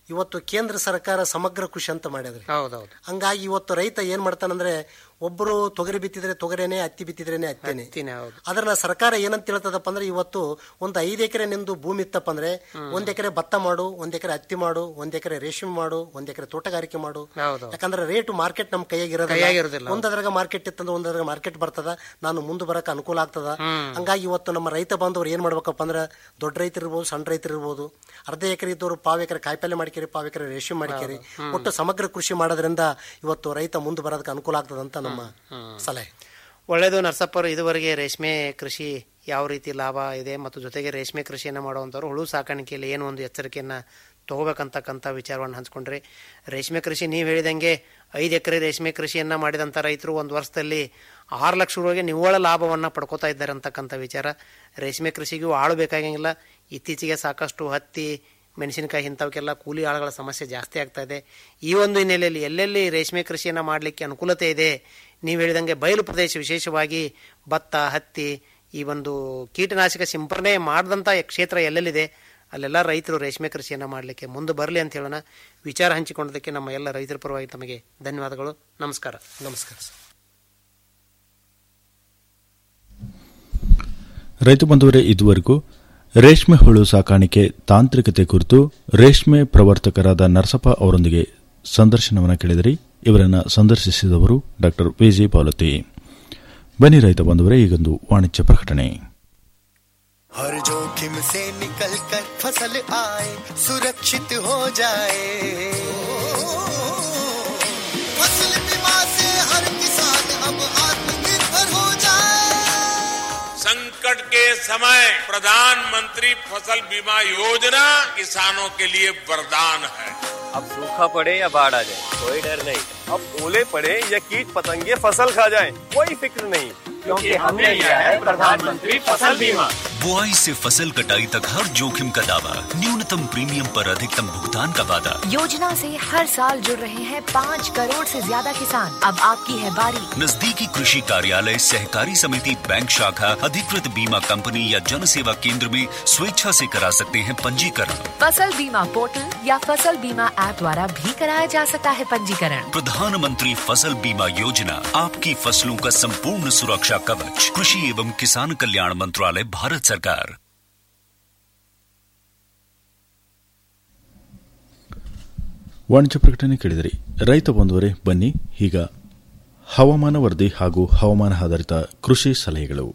ಇವತ್ತು ಕೇಂದ್ರ ಸರ್ಕಾರ ಸಮಗ್ರ ಕೃಷಿ ಅಂತ ಮಾಡಿದ್ರಿ ಹೌದೌದು ಹಂಗಾಗಿ ಇವತ್ತು ರೈತ ಏನ್ ಮಾಡ್ತಾನಂದ್ರೆ ಒಬ್ಬರು ತೊಗರಿ ಬಿತ್ತಿದ್ರೆ ತೊಗರೇನೆ ಹತ್ತಿ ಬಿತ್ತಿದ್ರೇನೆ ಹತ್ತಿನೇ ಹತ್ತಿನೇ ಹೌದು ಅದನ್ನ ಸರ್ಕಾರ ಏನಂತ ಹೇಳ್ತದಪ್ಪ ಅಂದ್ರೆ ಇವತ್ತು ಒಂದು ಐದು ಎಕರೆ ನಿಂದು ಭೂಮಿ ಇತ್ತಪ್ಪ ಅಂದ್ರೆ ಒಂದ್ ಎಕರೆ ಭತ್ತ ಮಾಡು ಒಂದ್ ಎಕರೆ ಹತ್ತಿ ಮಾಡು ಒಂದ್ ಎಕರೆ ರೇಷ್ಮೆ ಮಾಡು ಒಂದ್ ಎಕರೆ ತೋಟಗಾರಿಕೆ ಮಾಡು ಹೌದು ಯಾಕಂದ್ರೆ ರೇಟ್ ಮಾರ್ಕೆಟ್ ನಮ್ ಕೈಯಾಗಿರೋದಿಲ್ಲ ಕೈಯಾಗಿರೋದಿಲ್ಲ, ಒಂದದ್ರಾಗ ಮಾರ್ಕೆಟ್ ಇತ್ತಂದ್ರೆ ಒಂದದ್ರಾಗ ಮಾರ್ಕೆಟ್ ಬರ್ತದ ನಾನು ಮುಂದೆ ಬರಕ್ ಅನುಕೂಲ ಆಗ್ತದ ಹಂಗಾಗಿ ಇವತ್ತು ನಮ್ಮ ರೈತ ಬಾಂಧವರು ಏನ್ ಮಾಡ್ಬೇಕಪ್ಪ ಅಂದ್ರೆ ದೊಡ್ಡ ರೈತರು ಇರ್ಬೋದು ಸಣ್ಣ ರೈತರು ಇರ್ಬೋದು ಅರ್ಧ ಎಕರೆ ಇದ್ದವರು ಪಾವ್ ಎಕರೆ ಕಾಯಿಪಲ್ಲೆ ಮಾಡ್ಕೇರಿ ಪಾವ್ ಎಕರೆ ರೇಷ್ಮೆ ಮಾಡ್ಕೇರಿ ಒಟ್ಟು ಸಮಗ್ರ ಕೃಷಿ ಮಾಡೋದ್ರಿಂದ ಇವತ್ತು ರೈತ ಮುಂದೆ ಬರೋದಕ್ಕೆ ಅನುಕೂಲ ಆಗ್ತದ ಅಂತ ನಮ್ಮ ಸಲಹೆ ಒಳ್ಳೆಯದು ನರಸಪ್ಪ ಅವರು ಇದುವರೆಗೆ ರೇಷ್ಮೆ ಕೃಷಿ ಯಾವ ರೀತಿ ಲಾಭ ಇದೆ ಮತ್ತು ಜೊತೆಗೆ ರೇಷ್ಮೆ ಕೃಷಿಯನ್ನು ಮಾಡುವಂಥವ್ರು ಹುಳು ಸಾಕಾಣಿಕೆಯಲ್ಲಿ ಏನು ಒಂದು ಎಚ್ಚರಿಕೆಯನ್ನು ತಗೋಬೇಕಂತಕ್ಕಂಥ ವಿಚಾರವನ್ನು ಹಂಚ್ಕೊಂಡ್ರಿ ರೇಷ್ಮೆ ಕೃಷಿ ನೀವು ಹೇಳಿದಂಗೆ ಐದು ಎಕರೆ ರೇಷ್ಮೆ ಕೃಷಿಯನ್ನು ಮಾಡಿದಂಥ ರೈತರು ಒಂದು ವರ್ಷದಲ್ಲಿ ಆರು ಲಕ್ಷ ರೂಪಾಯಿಗೆ ನಿವ್ವಳ ಲಾಭವನ್ನು ಪಡ್ಕೋತಾ ಇದ್ದಾರೆ ಅಂತಕ್ಕಂಥ ವಿಚಾರ ರೇಷ್ಮೆ ಕೃಷಿಗೂ ಆಳು ಬೇಕಾಗಂಗಿಲ್ಲ ಇತ್ತೀಚೆಗೆ ಸಾಕಷ್ಟು ಹತ್ತಿ ಮೆಣಸಿನಕಾಯಿ ಇಂಥವಕ್ಕೆಲ್ಲ ಕೂಲಿ ಆಳುಗಳ ಸಮಸ್ಯೆ ಜಾಸ್ತಿ ಆಗ್ತಾ ಇದೆ ಈ ಒಂದು ಹಿನ್ನೆಲೆಯಲ್ಲಿ ಎಲ್ಲೆಲ್ಲಿ ರೇಷ್ಮೆ ಕೃಷಿಯನ್ನು ಮಾಡಲಿಕ್ಕೆ ಅನುಕೂಲತೆ ಇದೆ ನೀವು ಹೇಳಿದಂಗೆ ಬಯಲು ಪ್ರದೇಶ ವಿಶೇಷವಾಗಿ ಭತ್ತ ಹತ್ತಿ ಈ ಒಂದು ಕೀಟನಾಶಕ ಸಿಂಪರಣೆ ಮಾಡಿದಂಥ ಕ್ಷೇತ್ರ ಎಲ್ಲೆಲ್ಲಿದೆ ಅಲ್ಲೆಲ್ಲ ರೈತರು ರೇಷ್ಮೆ ಕೃಷಿಯನ್ನು ಮಾಡಲಿಕ್ಕೆ ಮುಂದೆ ಬರಲಿ ಅಂತ ಹೇಳೋಣ ವಿಚಾರ ಹಂಚಿಕೊಂಡದಕ್ಕೆ ನಮ್ಮ ಎಲ್ಲ ರೈತರ ಪರವಾಗಿ ತಮಗೆ ಧನ್ಯವಾದಗಳು ನಮಸ್ಕಾರ ನಮಸ್ಕಾರ ಸರ್ ರೈತ ಬಂಧುವರೇ ಇದುವರೆಗೂ ರೇಷ್ಮೆ ಹುಳು ಸಾಕಾಣಿಕೆ ತಾಂತ್ರಿಕತೆ ಕುರಿತು ರೇಷ್ಮೆ ಪ್ರವರ್ತಕರಾದ ನರಸಪ್ಪ ಅವರೊಂದಿಗೆ ಸಂದರ್ಶನವನ್ನು ಕೇಳಿದಿರಿ ಇವರನ್ನು ಸಂದರ್ಶಿಸಿದವರು ಡಾಕ್ಟರ್ ವಿಜಿ ಪಾಲತಿ ಬನ್ನಿ ರೈತ ಬಂಧುವರೇ ಈಗೊಂದು ವಾಣಿಜ್ಯ ಪ್ರಕಟಣೆ हर जोखिम से निकल कर फसल आए सुरक्षित हो जाए फसल बीमा से हर किसान अब आत्मनिर्भर हो जाए संकट के समय प्रधानमंत्री फसल बीमा योजना किसानों के लिए वरदान है अब सूखा पड़े या बाढ़ आ जाए कोई डर नहीं अब ओले पड़े या कीट पतंगे फसल खा जाए कोई फिक्र नहीं क्योंकि हमने लिया है प्रधानमंत्री फसल बीमा बुआई से फसल कटाई तक हर जोखिम का दावा न्यूनतम प्रीमियम पर अधिकतम भुगतान का वादा योजना से हर साल जुड़ रहे हैं पाँच करोड़ से ज्यादा किसान अब आपकी है बारी नजदीकी कृषि कार्यालय सहकारी समिति बैंक शाखा अधिकृत बीमा कंपनी या जन सेवा केंद्र में स्वेच्छा से करा सकते हैं पंजीकरण फसल बीमा पोर्टल या फसल बीमा ऐप द्वारा भी कराया जा सकता है पंजीकरण प्रधानमंत्री फसल बीमा योजना आपकी फसलों का संपूर्ण सुरक्षा कवच कृषि एवं किसान कल्याण मंत्रालय भारत सरकार ವಾಣಿಜ್ಯ ಪ್ರಕಟಣೆ ಕೇಳಿದಿರಿ ರೈತ ಬಂಧುವರೇ ಬನ್ನಿ ಈಗ ಹವಾಮಾನ ವರದಿ ಹಾಗೂ ಹವಾಮಾನ ಆಧಾರಿತ ಕೃಷಿ ಸಲಹೆಗಳು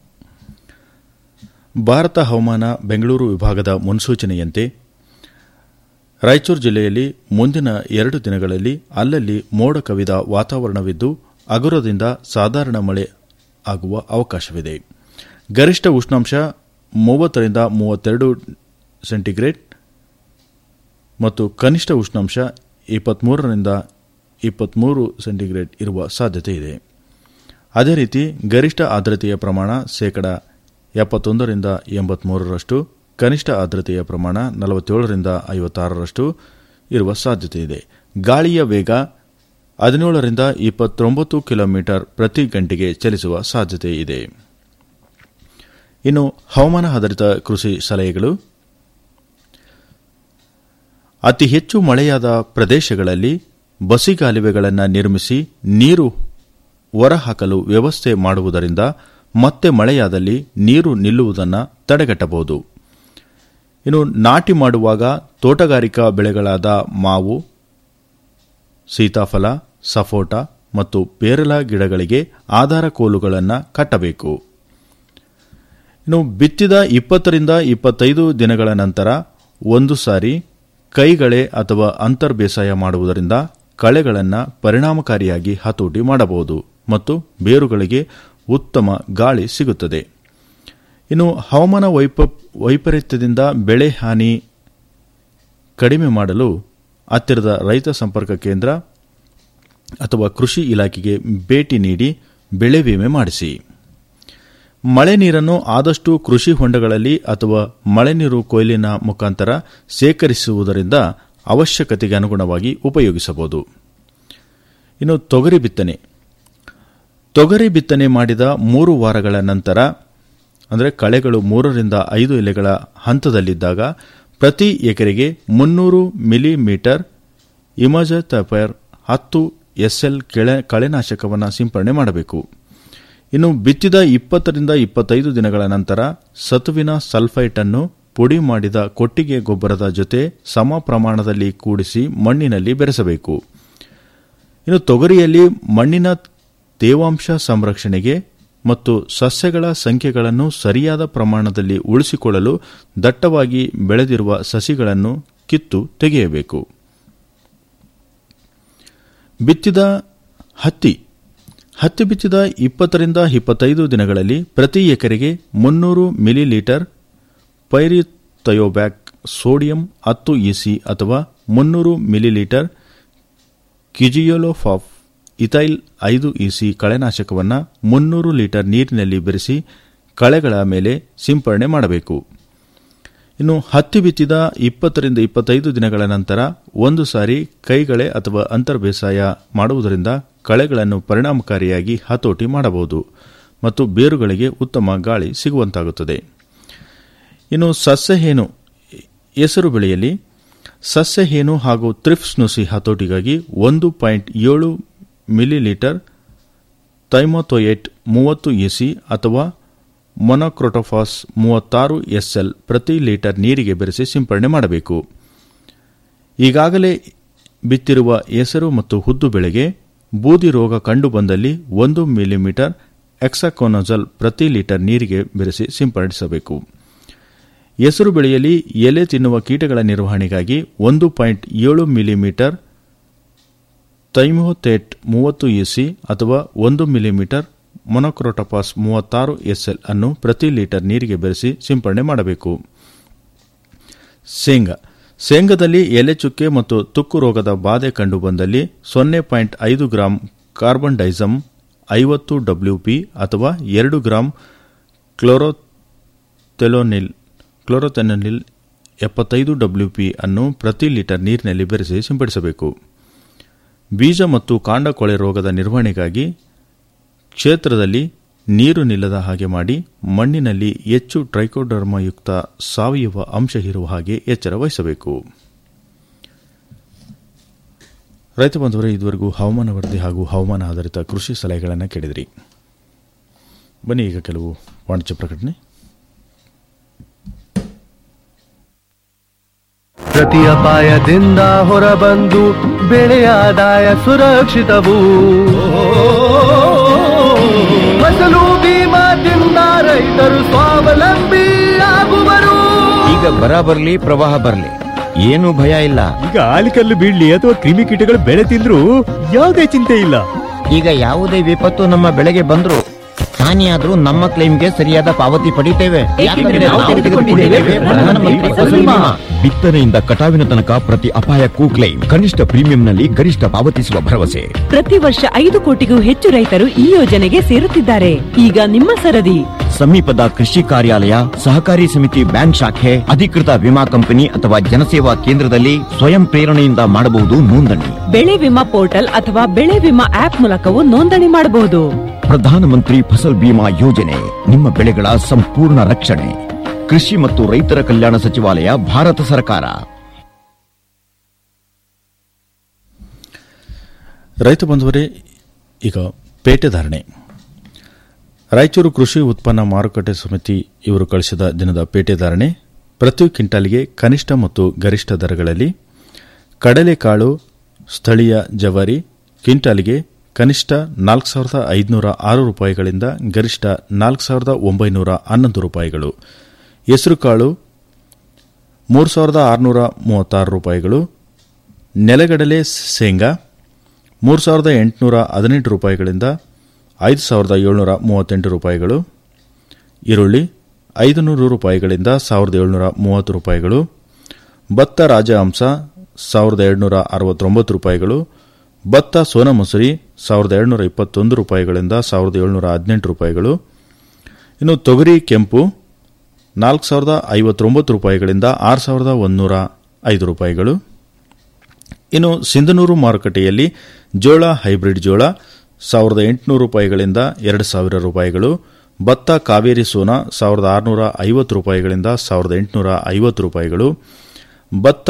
ಭಾರತ ಹವಾಮಾನ ಬೆಂಗಳೂರು ವಿಭಾಗದ ಮುನ್ಸೂಚನೆಯಂತೆ ರಾಯಚೂರು ಜಿಲ್ಲೆಯಲ್ಲಿ ಮುಂದಿನ ಎರಡು ದಿನಗಳಲ್ಲಿ ಅಲ್ಲಲ್ಲಿ ಮೋಡ ಕವಿದ ವಾತಾವರಣವಿದ್ದು ಅಗುರದಿಂದ ಸಾಧಾರಣ ಮಳೆ ಆಗುವ ಅವಕಾಶವಿದೆ ಗರಿಷ್ಠ ಉಷ್ಣಾಂಶ ಮೂವತ್ತರಿಂದ ಮೂವತ್ತೆರಡು ಸೆಂಟಿಗ್ರೇಡ್ ಮತ್ತು ಕನಿಷ್ಠ ಉಷ್ಣಾಂಶ ಇಪ್ಪತ್ಮೂರರಿಂದ ಇಪ್ಪತ್ಮೂರು ಸೆಂಟಿಗ್ರೇಡ್ ಇರುವ ಸಾಧ್ಯತೆ ಇದೆ ಅದೇ ರೀತಿ ಗರಿಷ್ಠ ಆರ್ದ್ರತೆಯ ಪ್ರಮಾಣ ಶೇಕಡ ಎಪ್ಪತ್ತೊಂದರಿಂದ ಎಂಬತ್ಮೂರರಷ್ಟು ಕನಿಷ್ಠ ಆರ್ದ್ರತೆಯ ಪ್ರಮಾಣ ನಲವತ್ತೇಳರಿಂದ ಐವತ್ತಾರರಷ್ಟು ಇರುವ ಸಾಧ್ಯತೆ ಇದೆ ಗಾಳಿಯ ವೇಗ ಹದಿನೇಳರಿಂದ ಇಪ್ಪತ್ತೊಂಬತ್ತು ಕಿಲೋಮೀಟರ್ ಪ್ರತಿ ಗಂಟೆಗೆ ಚಲಿಸುವ ಸಾಧ್ಯತೆ ಇದೆ ಇನ್ನು ಹವಾಮಾನ ಆಧಾರಿತ ಕೃಷಿ ಸಲಹೆಗಳು ಅತಿ ಹೆಚ್ಚು ಮಳೆಯಾದ ಪ್ರದೇಶಗಳಲ್ಲಿ ಬಸಿಗಾಲುವೆಗಳನ್ನು ನಿರ್ಮಿಸಿ ನೀರು ಹೊರಹಾಕಲು ವ್ಯವಸ್ಥೆ ಮಾಡುವುದರಿಂದ ಮತ್ತೆ ಮಳೆಯಾದಲ್ಲಿ ನೀರು ನಿಲ್ಲುವುದನ್ನು ತಡೆಗಟ್ಟಬಹುದು ಇನ್ನು ನಾಟಿ ಮಾಡುವಾಗ ತೋಟಗಾರಿಕಾ ಬೆಳೆಗಳಾದ ಮಾವು ಸೀತಾಫಲ ಸಫೋಟ ಮತ್ತು ಪೇರಲ ಗಿಡಗಳಿಗೆ ಆಧಾರ ಕೋಲುಗಳನ್ನು ಕಟ್ಟಬೇಕು ಇನ್ನು ಬಿತ್ತಿದ ಇಪ್ಪತ್ತರಿಂದ ಇಪ್ಪತ್ತೈದು ದಿನಗಳ ನಂತರ ಒಂದು ಸಾರಿ ಕೈಗಳೆ ಅಥವಾ ಅಂತರ್ ಬೇಸಾಯ ಮಾಡುವುದರಿಂದ ಕಳೆಗಳನ್ನು ಪರಿಣಾಮಕಾರಿಯಾಗಿ ಹತೋಟಿ ಮಾಡಬಹುದು ಮತ್ತು ಬೇರುಗಳಿಗೆ ಉತ್ತಮ ಗಾಳಿ ಸಿಗುತ್ತದೆ ಇನ್ನು ಹವಾಮಾನ ವೈಪ ವೈಪರೀತ್ಯದಿಂದ ಬೆಳೆ ಹಾನಿ ಕಡಿಮೆ ಮಾಡಲು ಹತ್ತಿರದ ರೈತ ಸಂಪರ್ಕ ಕೇಂದ್ರ ಅಥವಾ ಕೃಷಿ ಇಲಾಖೆಗೆ ಭೇಟಿ ನೀಡಿ ಬೆಳೆ ವಿಮೆ ಮಾಡಿಸಿ ಮಳೆ ನೀರನ್ನು ಆದಷ್ಟು ಕೃಷಿ ಹೊಂಡಗಳಲ್ಲಿ ಅಥವಾ ಮಳೆ ನೀರು ಕೊಯ್ಲಿನ ಮುಖಾಂತರ ಸೇಕರಿಸುವುದರಿಂದ ಅವಶ್ಯಕತೆಗೆ ಅನುಗುಣವಾಗಿ ಉಪಯೋಗಿಸಬಹುದು ಇನ್ನು ತೊಗರಿ ಬಿತ್ತನೆ ತೊಗರಿ ಬಿತ್ತನೆ ಮಾಡಿದ ಮೂರು ವಾರಗಳ ನಂತರ ಅಂದರೆ ಕಳೆಗಳು ಮೂರರಿಂದ ಐದು ಎಲೆಗಳ ಹಂತದಲ್ಲಿದ್ದಾಗ ಪ್ರತಿ ಎಕರೆಗೆ ಮುನ್ನೂರು ಮಿಲಿಮೀಟರ್ ಇಮಜತಪರ್ ಹತ್ತು ಎಸ್ಎಲ್ ಕೆಳೆ ಕಳೆನಾಶಕವನ್ನು ಸಿಂಪರಣೆ ಮಾಡಬೇಕು ಇನ್ನು ಬಿತ್ತಿದ ಇಪ್ಪತ್ತರಿಂದ ಇಪ್ಪತ್ತೈದು ದಿನಗಳ ನಂತರ ಸತುವಿನ ಸಲ್ಫೈಟ್ ಅನ್ನು ಪುಡಿ ಮಾಡಿದ ಕೊಟ್ಟಿಗೆ ಗೊಬ್ಬರದ ಜೊತೆ ಸಮ ಪ್ರಮಾಣದಲ್ಲಿ ಕೂಡಿಸಿ ಮಣ್ಣಿನಲ್ಲಿ ಬೆರೆಸಬೇಕು ಇನ್ನು ತೊಗರಿಯಲ್ಲಿ ಮಣ್ಣಿನ ತೇವಾಂಶ ಸಂರಕ್ಷಣೆಗೆ ಮತ್ತು ಸಸ್ಯಗಳ ಸಂಖ್ಯೆಗಳನ್ನು ಸರಿಯಾದ ಪ್ರಮಾಣದಲ್ಲಿ ಉಳಿಸಿಕೊಳ್ಳಲು ದಟ್ಟವಾಗಿ ಬೆಳೆದಿರುವ ಸಸಿಗಳನ್ನು ಕಿತ್ತು ತೆಗೆಯಬೇಕು ಬಿತ್ತಿದ ಹತ್ತಿ ಹತ್ತಿ ಬಿತ್ತಿದ ಇಪ್ಪತ್ತರಿಂದ ಇಪ್ಪತ್ತೈದು ದಿನಗಳಲ್ಲಿ ಪ್ರತಿ ಎಕರೆಗೆ ಮುನ್ನೂರು ಮಿಲಿಲೀಟರ್ ಪೈರಿಥಯೋಬ್ಯಾಕ್ ಸೋಡಿಯಂ ಹತ್ತು ಇಸಿ ಅಥವಾ ಮುನ್ನೂರು ಮಿಲಿಲೀಟರ್ ಕಿಜಿಯೋಲೋಫಾಫ್ ಇಥೈಲ್ ಐದು ಇಸಿ ಕಳೆನಾಶಕವನ್ನು ಮುನ್ನೂರು ಲೀಟರ್ ನೀರಿನಲ್ಲಿ ಬೆರೆಸಿ ಕಳೆಗಳ ಮೇಲೆ ಸಿಂಪರಣೆ ಮಾಡಬೇಕು ಇನ್ನು ಹತ್ತಿ ಬಿತ್ತಿದ ಇಪ್ಪತ್ತರಿಂದ ಇಪ್ಪತ್ತೈದು ದಿನಗಳ ನಂತರ ಒಂದು ಸಾರಿ ಕೈಗಳೆ ಅಥವಾ ಅಂತರ್ ಬೇಸಾಯ ಮಾಡುವುದರಿಂದ ಕಳೆಗಳನ್ನು ಪರಿಣಾಮಕಾರಿಯಾಗಿ ಹತೋಟಿ ಮಾಡಬಹುದು ಮತ್ತು ಬೇರುಗಳಿಗೆ ಉತ್ತಮ ಗಾಳಿ ಸಿಗುವಂತಾಗುತ್ತದೆ ಇನ್ನು ಸಸ್ಯಹೇನು ಹೆಸರು ಬೆಳೆಯಲ್ಲಿ ಸಸ್ಯಹೇನು ಹಾಗೂ ತ್ರಿಪ್ಸ್ ನುಸಿ ಹತೋಟಿಗಾಗಿ ಒಂದು ಪಾಯಿಂಟ್ ಏಳು ಮಿಲಿಲೀಟರ್ ಥೈಮೋಥೊಯೇಟ್ ಮೂವತ್ತು ಎಸಿ ಅಥವಾ ಮೊನೊಕ್ರೊಟೋಫಾಸ್ ಮೂವತ್ತಾರು ಎಸ್ಎಲ್ ಪ್ರತಿ ಲೀಟರ್ ನೀರಿಗೆ ಬೆರೆಸಿ ಸಿಂಪರಣೆ ಮಾಡಬೇಕು ಈಗಾಗಲೇ ಬಿತ್ತಿರುವ ಹೆಸರು ಮತ್ತು ಹುದ್ದು ಬೆಳೆಗೆ ಬೂದಿ ರೋಗ ಕಂಡುಬಂದಲ್ಲಿ ಒಂದು ಮಿಲಿಮೀಟರ್ ಎಕ್ಸಾಕೋನಜಲ್ ಪ್ರತಿ ಲೀಟರ್ ನೀರಿಗೆ ಬೆರೆಸಿ ಸಿಂಪಡಿಸಬೇಕು ಹೆಸರು ಬೆಳೆಯಲ್ಲಿ ಎಲೆ ತಿನ್ನುವ ಕೀಟಗಳ ನಿರ್ವಹಣೆಗಾಗಿ ಒಂದು ಪಾಯಿಂಟ್ ಏಳು ಮಿಲಿಮೀಟರ್ ಥೈಮೋಥೇಟ್ ಮೂವತ್ತು ಇಸಿ ಅಥವಾ ಒಂದು ಮಿಲಿಮೀಟರ್ ಮೊನೊಕ್ರೋಟಪಾಸ್ ಮೂವತ್ತಾರು ಎಸ್ಎಲ್ ಅನ್ನು ಪ್ರತಿ ಲೀಟರ್ ನೀರಿಗೆ ಬೆರೆಸಿ ಸಿಂಪರಣೆ ಮಾಡಬೇಕು ಶೇಂಗಾ ಶೇಂಗಾದಲ್ಲಿ ಎಲೆ ಚುಕ್ಕೆ ಮತ್ತು ತುಕ್ಕು ರೋಗದ ಬಾಧೆ ಕಂಡುಬಂದಲ್ಲಿ ಸೊನ್ನೆ ಪಾಯಿಂಟ್ ಐದು ಗ್ರಾಂ ಕಾರ್ಬನ್ ಡೈಸಮ್ ಐವತ್ತು ಡಬ್ಲ್ಯೂಪಿ ಅಥವಾ ಎರಡು ಗ್ರಾಂ ಕ್ಲೋರೋಥೆಲೋನಿಲ್ ಕ್ಲೋರೋಥೆನನಿಲ್ ಎಪ್ಪತ್ತೈದು ಡಬ್ಲ್ಯೂಪಿ ಅನ್ನು ಪ್ರತಿ ಲೀಟರ್ ನೀರಿನಲ್ಲಿ ಬೆರೆಸಿ ಸಿಂಪಡಿಸಬೇಕು ಬೀಜ ಮತ್ತು ಕಾಂಡ ಕೊಳೆ ರೋಗದ ನಿರ್ವಹಣೆಗಾಗಿ ಕ್ಷೇತ್ರದಲ್ಲಿ ನೀರು ನಿಲ್ಲದ ಹಾಗೆ ಮಾಡಿ ಮಣ್ಣಿನಲ್ಲಿ ಹೆಚ್ಚು ಟ್ರೈಕೋಡರ್ಮಯುಕ್ತ ಸಾವಯವ ಅಂಶ ಇರುವ ಹಾಗೆ ಎಚ್ಚರ ವಹಿಸಬೇಕು ರೈತ ಬಂಧುವರೇ ಇದುವರೆಗೂ ಹವಾಮಾನ ವರದಿ ಹಾಗೂ ಹವಾಮಾನ ಆಧಾರಿತ ಕೃಷಿ ಸಲಹೆಗಳನ್ನು ಕೇಳಿದ್ರಿ ಬನ್ನಿ ಈಗ ಕೆಲವು ವಾಣಿಜ್ಯ ಪ್ರಕಟಣೆ ಪ್ರತಿ ಅಪಾಯದಿಂದ ಹೊರಬಂದು ಬೆಳೆಯ ಆದಾಯ ಸುರಕ್ಷಿತವು ಫಸಲು ಬೀಮಾದಿಂದ ರೈತರು ಸ್ವಾವಲಂಬಿ ಆಗುವರು ಈಗ ಬರ ಬರ್ಲಿ ಪ್ರವಾಹ ಬರ್ಲಿ ಏನು ಭಯ ಇಲ್ಲ ಈಗ ಆಲಿಕಲ್ಲು ಬೀಳ್ಲಿ ಅಥವಾ ಕ್ರಿಮಿಕೀಟಗಳು ಬೆಳೆ ತಿಂದ್ರು ಯಾವುದೇ ಚಿಂತೆ ಇಲ್ಲ ಈಗ ಯಾವುದೇ ವಿಪತ್ತು ನಮ್ಮ ಬೆಳೆಗೆ ಬಂದ್ರು ಹಾನಿಯಾದ್ರೂ ನಮ್ಮ ಕ್ಲೈಮ್ಗೆ ಸರಿಯಾದ ಪಾವತಿ ಪಡಿತೇವೆ ಯಾಕಂದ್ರೆ ನಾವು ತೆಗೆದುಕೊಂಡಿದ್ದೇವೆ ಪ್ರಧಾನಮಂತ್ರಿ ಫಸಲ್ ಬಿಮಾ. ಬಿತ್ತನೆಯಿಂದ ಕಟಾವಿನ ತನಕ ಪ್ರತಿ ಅಪಾಯಕ್ಕೂ ಕ್ಲೈಮ್ ಕನಿಷ್ಠ ಪ್ರೀಮಿಯಂನಲ್ಲಿ ಗರಿಷ್ಠ ಪಾವತಿಸುವ ಭರವಸೆ ಪ್ರತಿ ವರ್ಷ ಐದು ಕೋಟಿಗೂ ಹೆಚ್ಚು ರೈತರು ಈ ಯೋಜನೆಗೆ ಸೇರುತ್ತಿದ್ದಾರೆ ಈಗ ನಿಮ್ಮ ಸರದಿ ಸಮೀಪದ ಕೃಷಿ ಕಾರ್ಯಾಲಯ ಸಹಕಾರಿ ಸಮಿತಿ ಬ್ಯಾಂಕ್ ಶಾಖೆ ಅಧಿಕೃತ ವಿಮಾ ಕಂಪನಿ ಅಥವಾ ಜನಸೇವಾ ಕೇಂದ್ರದಲ್ಲಿ ಸ್ವಯಂ ಪ್ರೇರಣೆಯಿಂದ ಮಾಡಬಹುದು ನೋಂದಣಿ ಬೆಳೆ ವಿಮಾ ಪೋರ್ಟಲ್ ಅಥವಾ ಬೆಳೆ ವಿಮಾ ಆಪ್ ಮೂಲಕವೂ ನೋಂದಣಿ ಮಾಡಬಹುದು ಪ್ರಧಾನಮಂತ್ರಿ ಫಸಲ್ ಬಿಮಾ ಯೋಜನೆ ನಿಮ್ಮ ಬೆಳೆಗಳ ಸಂಪೂರ್ಣ ರಕ್ಷಣೆ ಕೃಷಿ ಮತ್ತು ರೈತರ ಕಲ್ಯಾಣ ಸಚಿವಾಲಯ ಭಾರತ ಸರ್ಕಾರ ರೈತ ಬಂಧುವರೇ ಈಗ ಪೇಟೆ ಧಾರಣೆ ರಾಯಚೂರು ಕೃಷಿ ಉತ್ಪನ್ನ ಮಾರುಕಟ್ಟೆ ಸಮಿತಿ ಇವರು ಕಳಿಸಿದ ದಿನದ ಪೇಟೆ ಧಾರಣೆ ಪ್ರತಿ ಕ್ವಿಂಟಾಲ್ಗೆ ಕನಿಷ್ಠ ಮತ್ತು ಗರಿಷ್ಠ ದರಗಳಲ್ಲಿ ಕಡಲೆಕಾಳು ಸ್ಥಳೀಯ ಜವಾರಿ ಕ್ವಿಂಟಾಲ್ಗೆ ಕನಿಷ್ಠ ನಾಲ್ಕು ಸಾವಿರದ ಐದುನೂರ ಆರು ರೂಪಾಯಿಗಳಿಂದ ಗರಿಷ್ಠ ನಾಲ್ಕು ಸಾವಿರದ ಒಂಬೈನೂರ ಹನ್ನೊಂದು ರೂಪಾಯಿಗಳು ಹೆಸರುಕಾಳು ಮೂರು ಸಾವಿರದ ಆರುನೂರ ಮೂವತ್ತಾರು ರೂಪಾಯಿಗಳು ನೆಲಗಡಲೆ ಶೇಂಗಾ ಮೂರು ಸಾವಿರದ ಎಂಟುನೂರ ಹದಿನೆಂಟು ರೂಪಾಯಿಗಳಿಂದ ಐದು ಸಾವಿರದ ಏಳ್ನೂರ ಮೂವತ್ತೆಂಟು ರೂಪಾಯಿಗಳು ಈರುಳ್ಳಿ ಐದು ನೂರು ರೂಪಾಯಿಗಳಿಂದ ಸಾವಿರದ ಏಳ್ನೂರ ಮೂವತ್ತು ರೂಪಾಯಿಗಳು ಭತ್ತ ರಾಜಹಂಸ ಸಾವಿರದ ಎರಡುನೂರ ಅರವತ್ತೊಂಬತ್ತು ರೂಪಾಯಿಗಳು ಭತ್ತ ಸೋನಾ ಮಸೂರಿ ಸಾವಿರದ ಎರಡುನೂರ ಇಪ್ಪತ್ತೊಂದು ರೂಪಾಯಿಗಳಿಂದ ಸಾವಿರದ ಏಳ್ನೂರ ಹದಿನೆಂಟು ರೂಪಾಯಿಗಳು ಇನ್ನು ತೊಗರಿ ಕೆಂಪು ನಾಲ್ಕು ಸಾವಿರದ ಐವತ್ತೊಂಬತ್ತು ರೂಪಾಯಿಗಳಿಂದ ಆರು ಸಾವಿರದ ಒಂದೂರ ಐದು ರೂಪಾಯಿಗಳು ಇನ್ನು ಸಿಂಧನೂರು ಮಾರುಕಟ್ಟೆಯಲ್ಲಿ ಜೋಳ ಹೈಬ್ರಿಡ್ ಜೋಳ ಸಾವಿರದ ಎಂಟುನೂರು ರೂಪಾಯಿಗಳಿಂದ ಎರಡು ಸಾವಿರ ರೂಪಾಯಿಗಳು ಭತ್ತ ಕಾವೇರಿ ಸೋನಾ ಸಾವಿರದ ಆರುನೂರ ಐವತ್ತು ರೂಪಾಯಿಗಳಿಂದ ಸಾವಿರದ ಎಂಟುನೂರ ಐವತ್ತು ರೂಪಾಯಿಗಳು ಭತ್ತ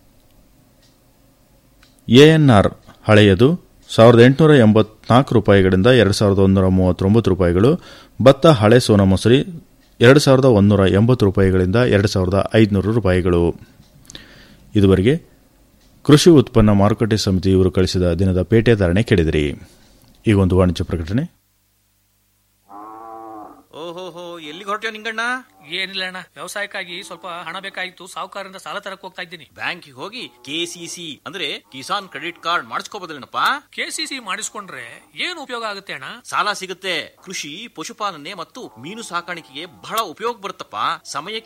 ಎಎನ್ಆರ್ ಹಳೆಯದು ಸಾವಿರದ ಎಂಟುನೂರ ಎಂಬತ್ನಾಲ್ಕು ರೂಪಾಯಿಗಳಿಂದ ಎರಡು ಸಾವಿರದ ಒಂದೂರ ಮೂವತ್ತೊಂಬತ್ತು ರೂಪಾಯಿಗಳು ಭತ್ತ ಹಳೆ ಸೋನಾ ಮೊಸರಿ ಎರಡು ಸಾವಿರದ ಒಂದೂರ ಎಂಬತ್ತು ರೂಪಾಯಿಗಳಿಂದ ಎರಡು ಸಾವಿರದ ಐದುನೂರು ರೂಪಾಯಿಗಳು ಇದುವರೆಗೆ ಕೃಷಿ ಉತ್ಪನ್ನ ಮಾರುಕಟ್ಟೆ ಸಮಿತಿ ಇವರು ಕಳಿಸಿದ ದಿನದ ಪೇಟೆ ಧಾರಣೆ ಕೇಳಿದಿರಿ ಈಗ ಒಂದು ವಾಣಿಜ್ಯ ಪ್ರಕಟಣೆ ಓಹೋಹೋ ಎಲ್ಲಿಗೆ ಹೊರಟ್ಯೋ ನಿಂಗಣ್ಣ ಏನಿಲ್ಲ ಅಣ್ಣ ವ್ಯವಸಾಯಕ್ಕಾಗಿ ಸ್ವಲ್ಪ ಹಣ ಬೇಕಾಗಿತ್ತು ಸಾಹುಕಾರರಿಂದ ಸಾಲ ತರಕ್ ಹೋಗ್ತಾ ಇದ್ದೀನಿ ಬ್ಯಾಂಕಿಗೆ ಹೋಗಿ ಕೆಸಿಸಿ ಅಂದ್ರೆ ಕಿಸಾನ್ ಕ್ರೆಡಿಟ್ ಕಾರ್ಡ್ ಮಾಡಿಸ್ಕೋಬೋದಲ್ಲೇನಪ್ಪ ಕೆಸಿಸಿ ಮಾಡಿಸ್ಕೊಂಡ್ರೆ ಏನು ಉಪಯೋಗ ಆಗುತ್ತೆ ಅಣ್ಣ ಸಾಲ ಸಿಗುತ್ತೆ ಕೃಷಿ ಪಶುಪಾಲನೆ ಮತ್ತು ಮೀನು ಸಾಕಾಣಿಕೆಗೆ ಬಹಳ ಉಪಯೋಗ ಬರುತ್ತಪ್ಪ ಸಮಯಕ್ಕೆ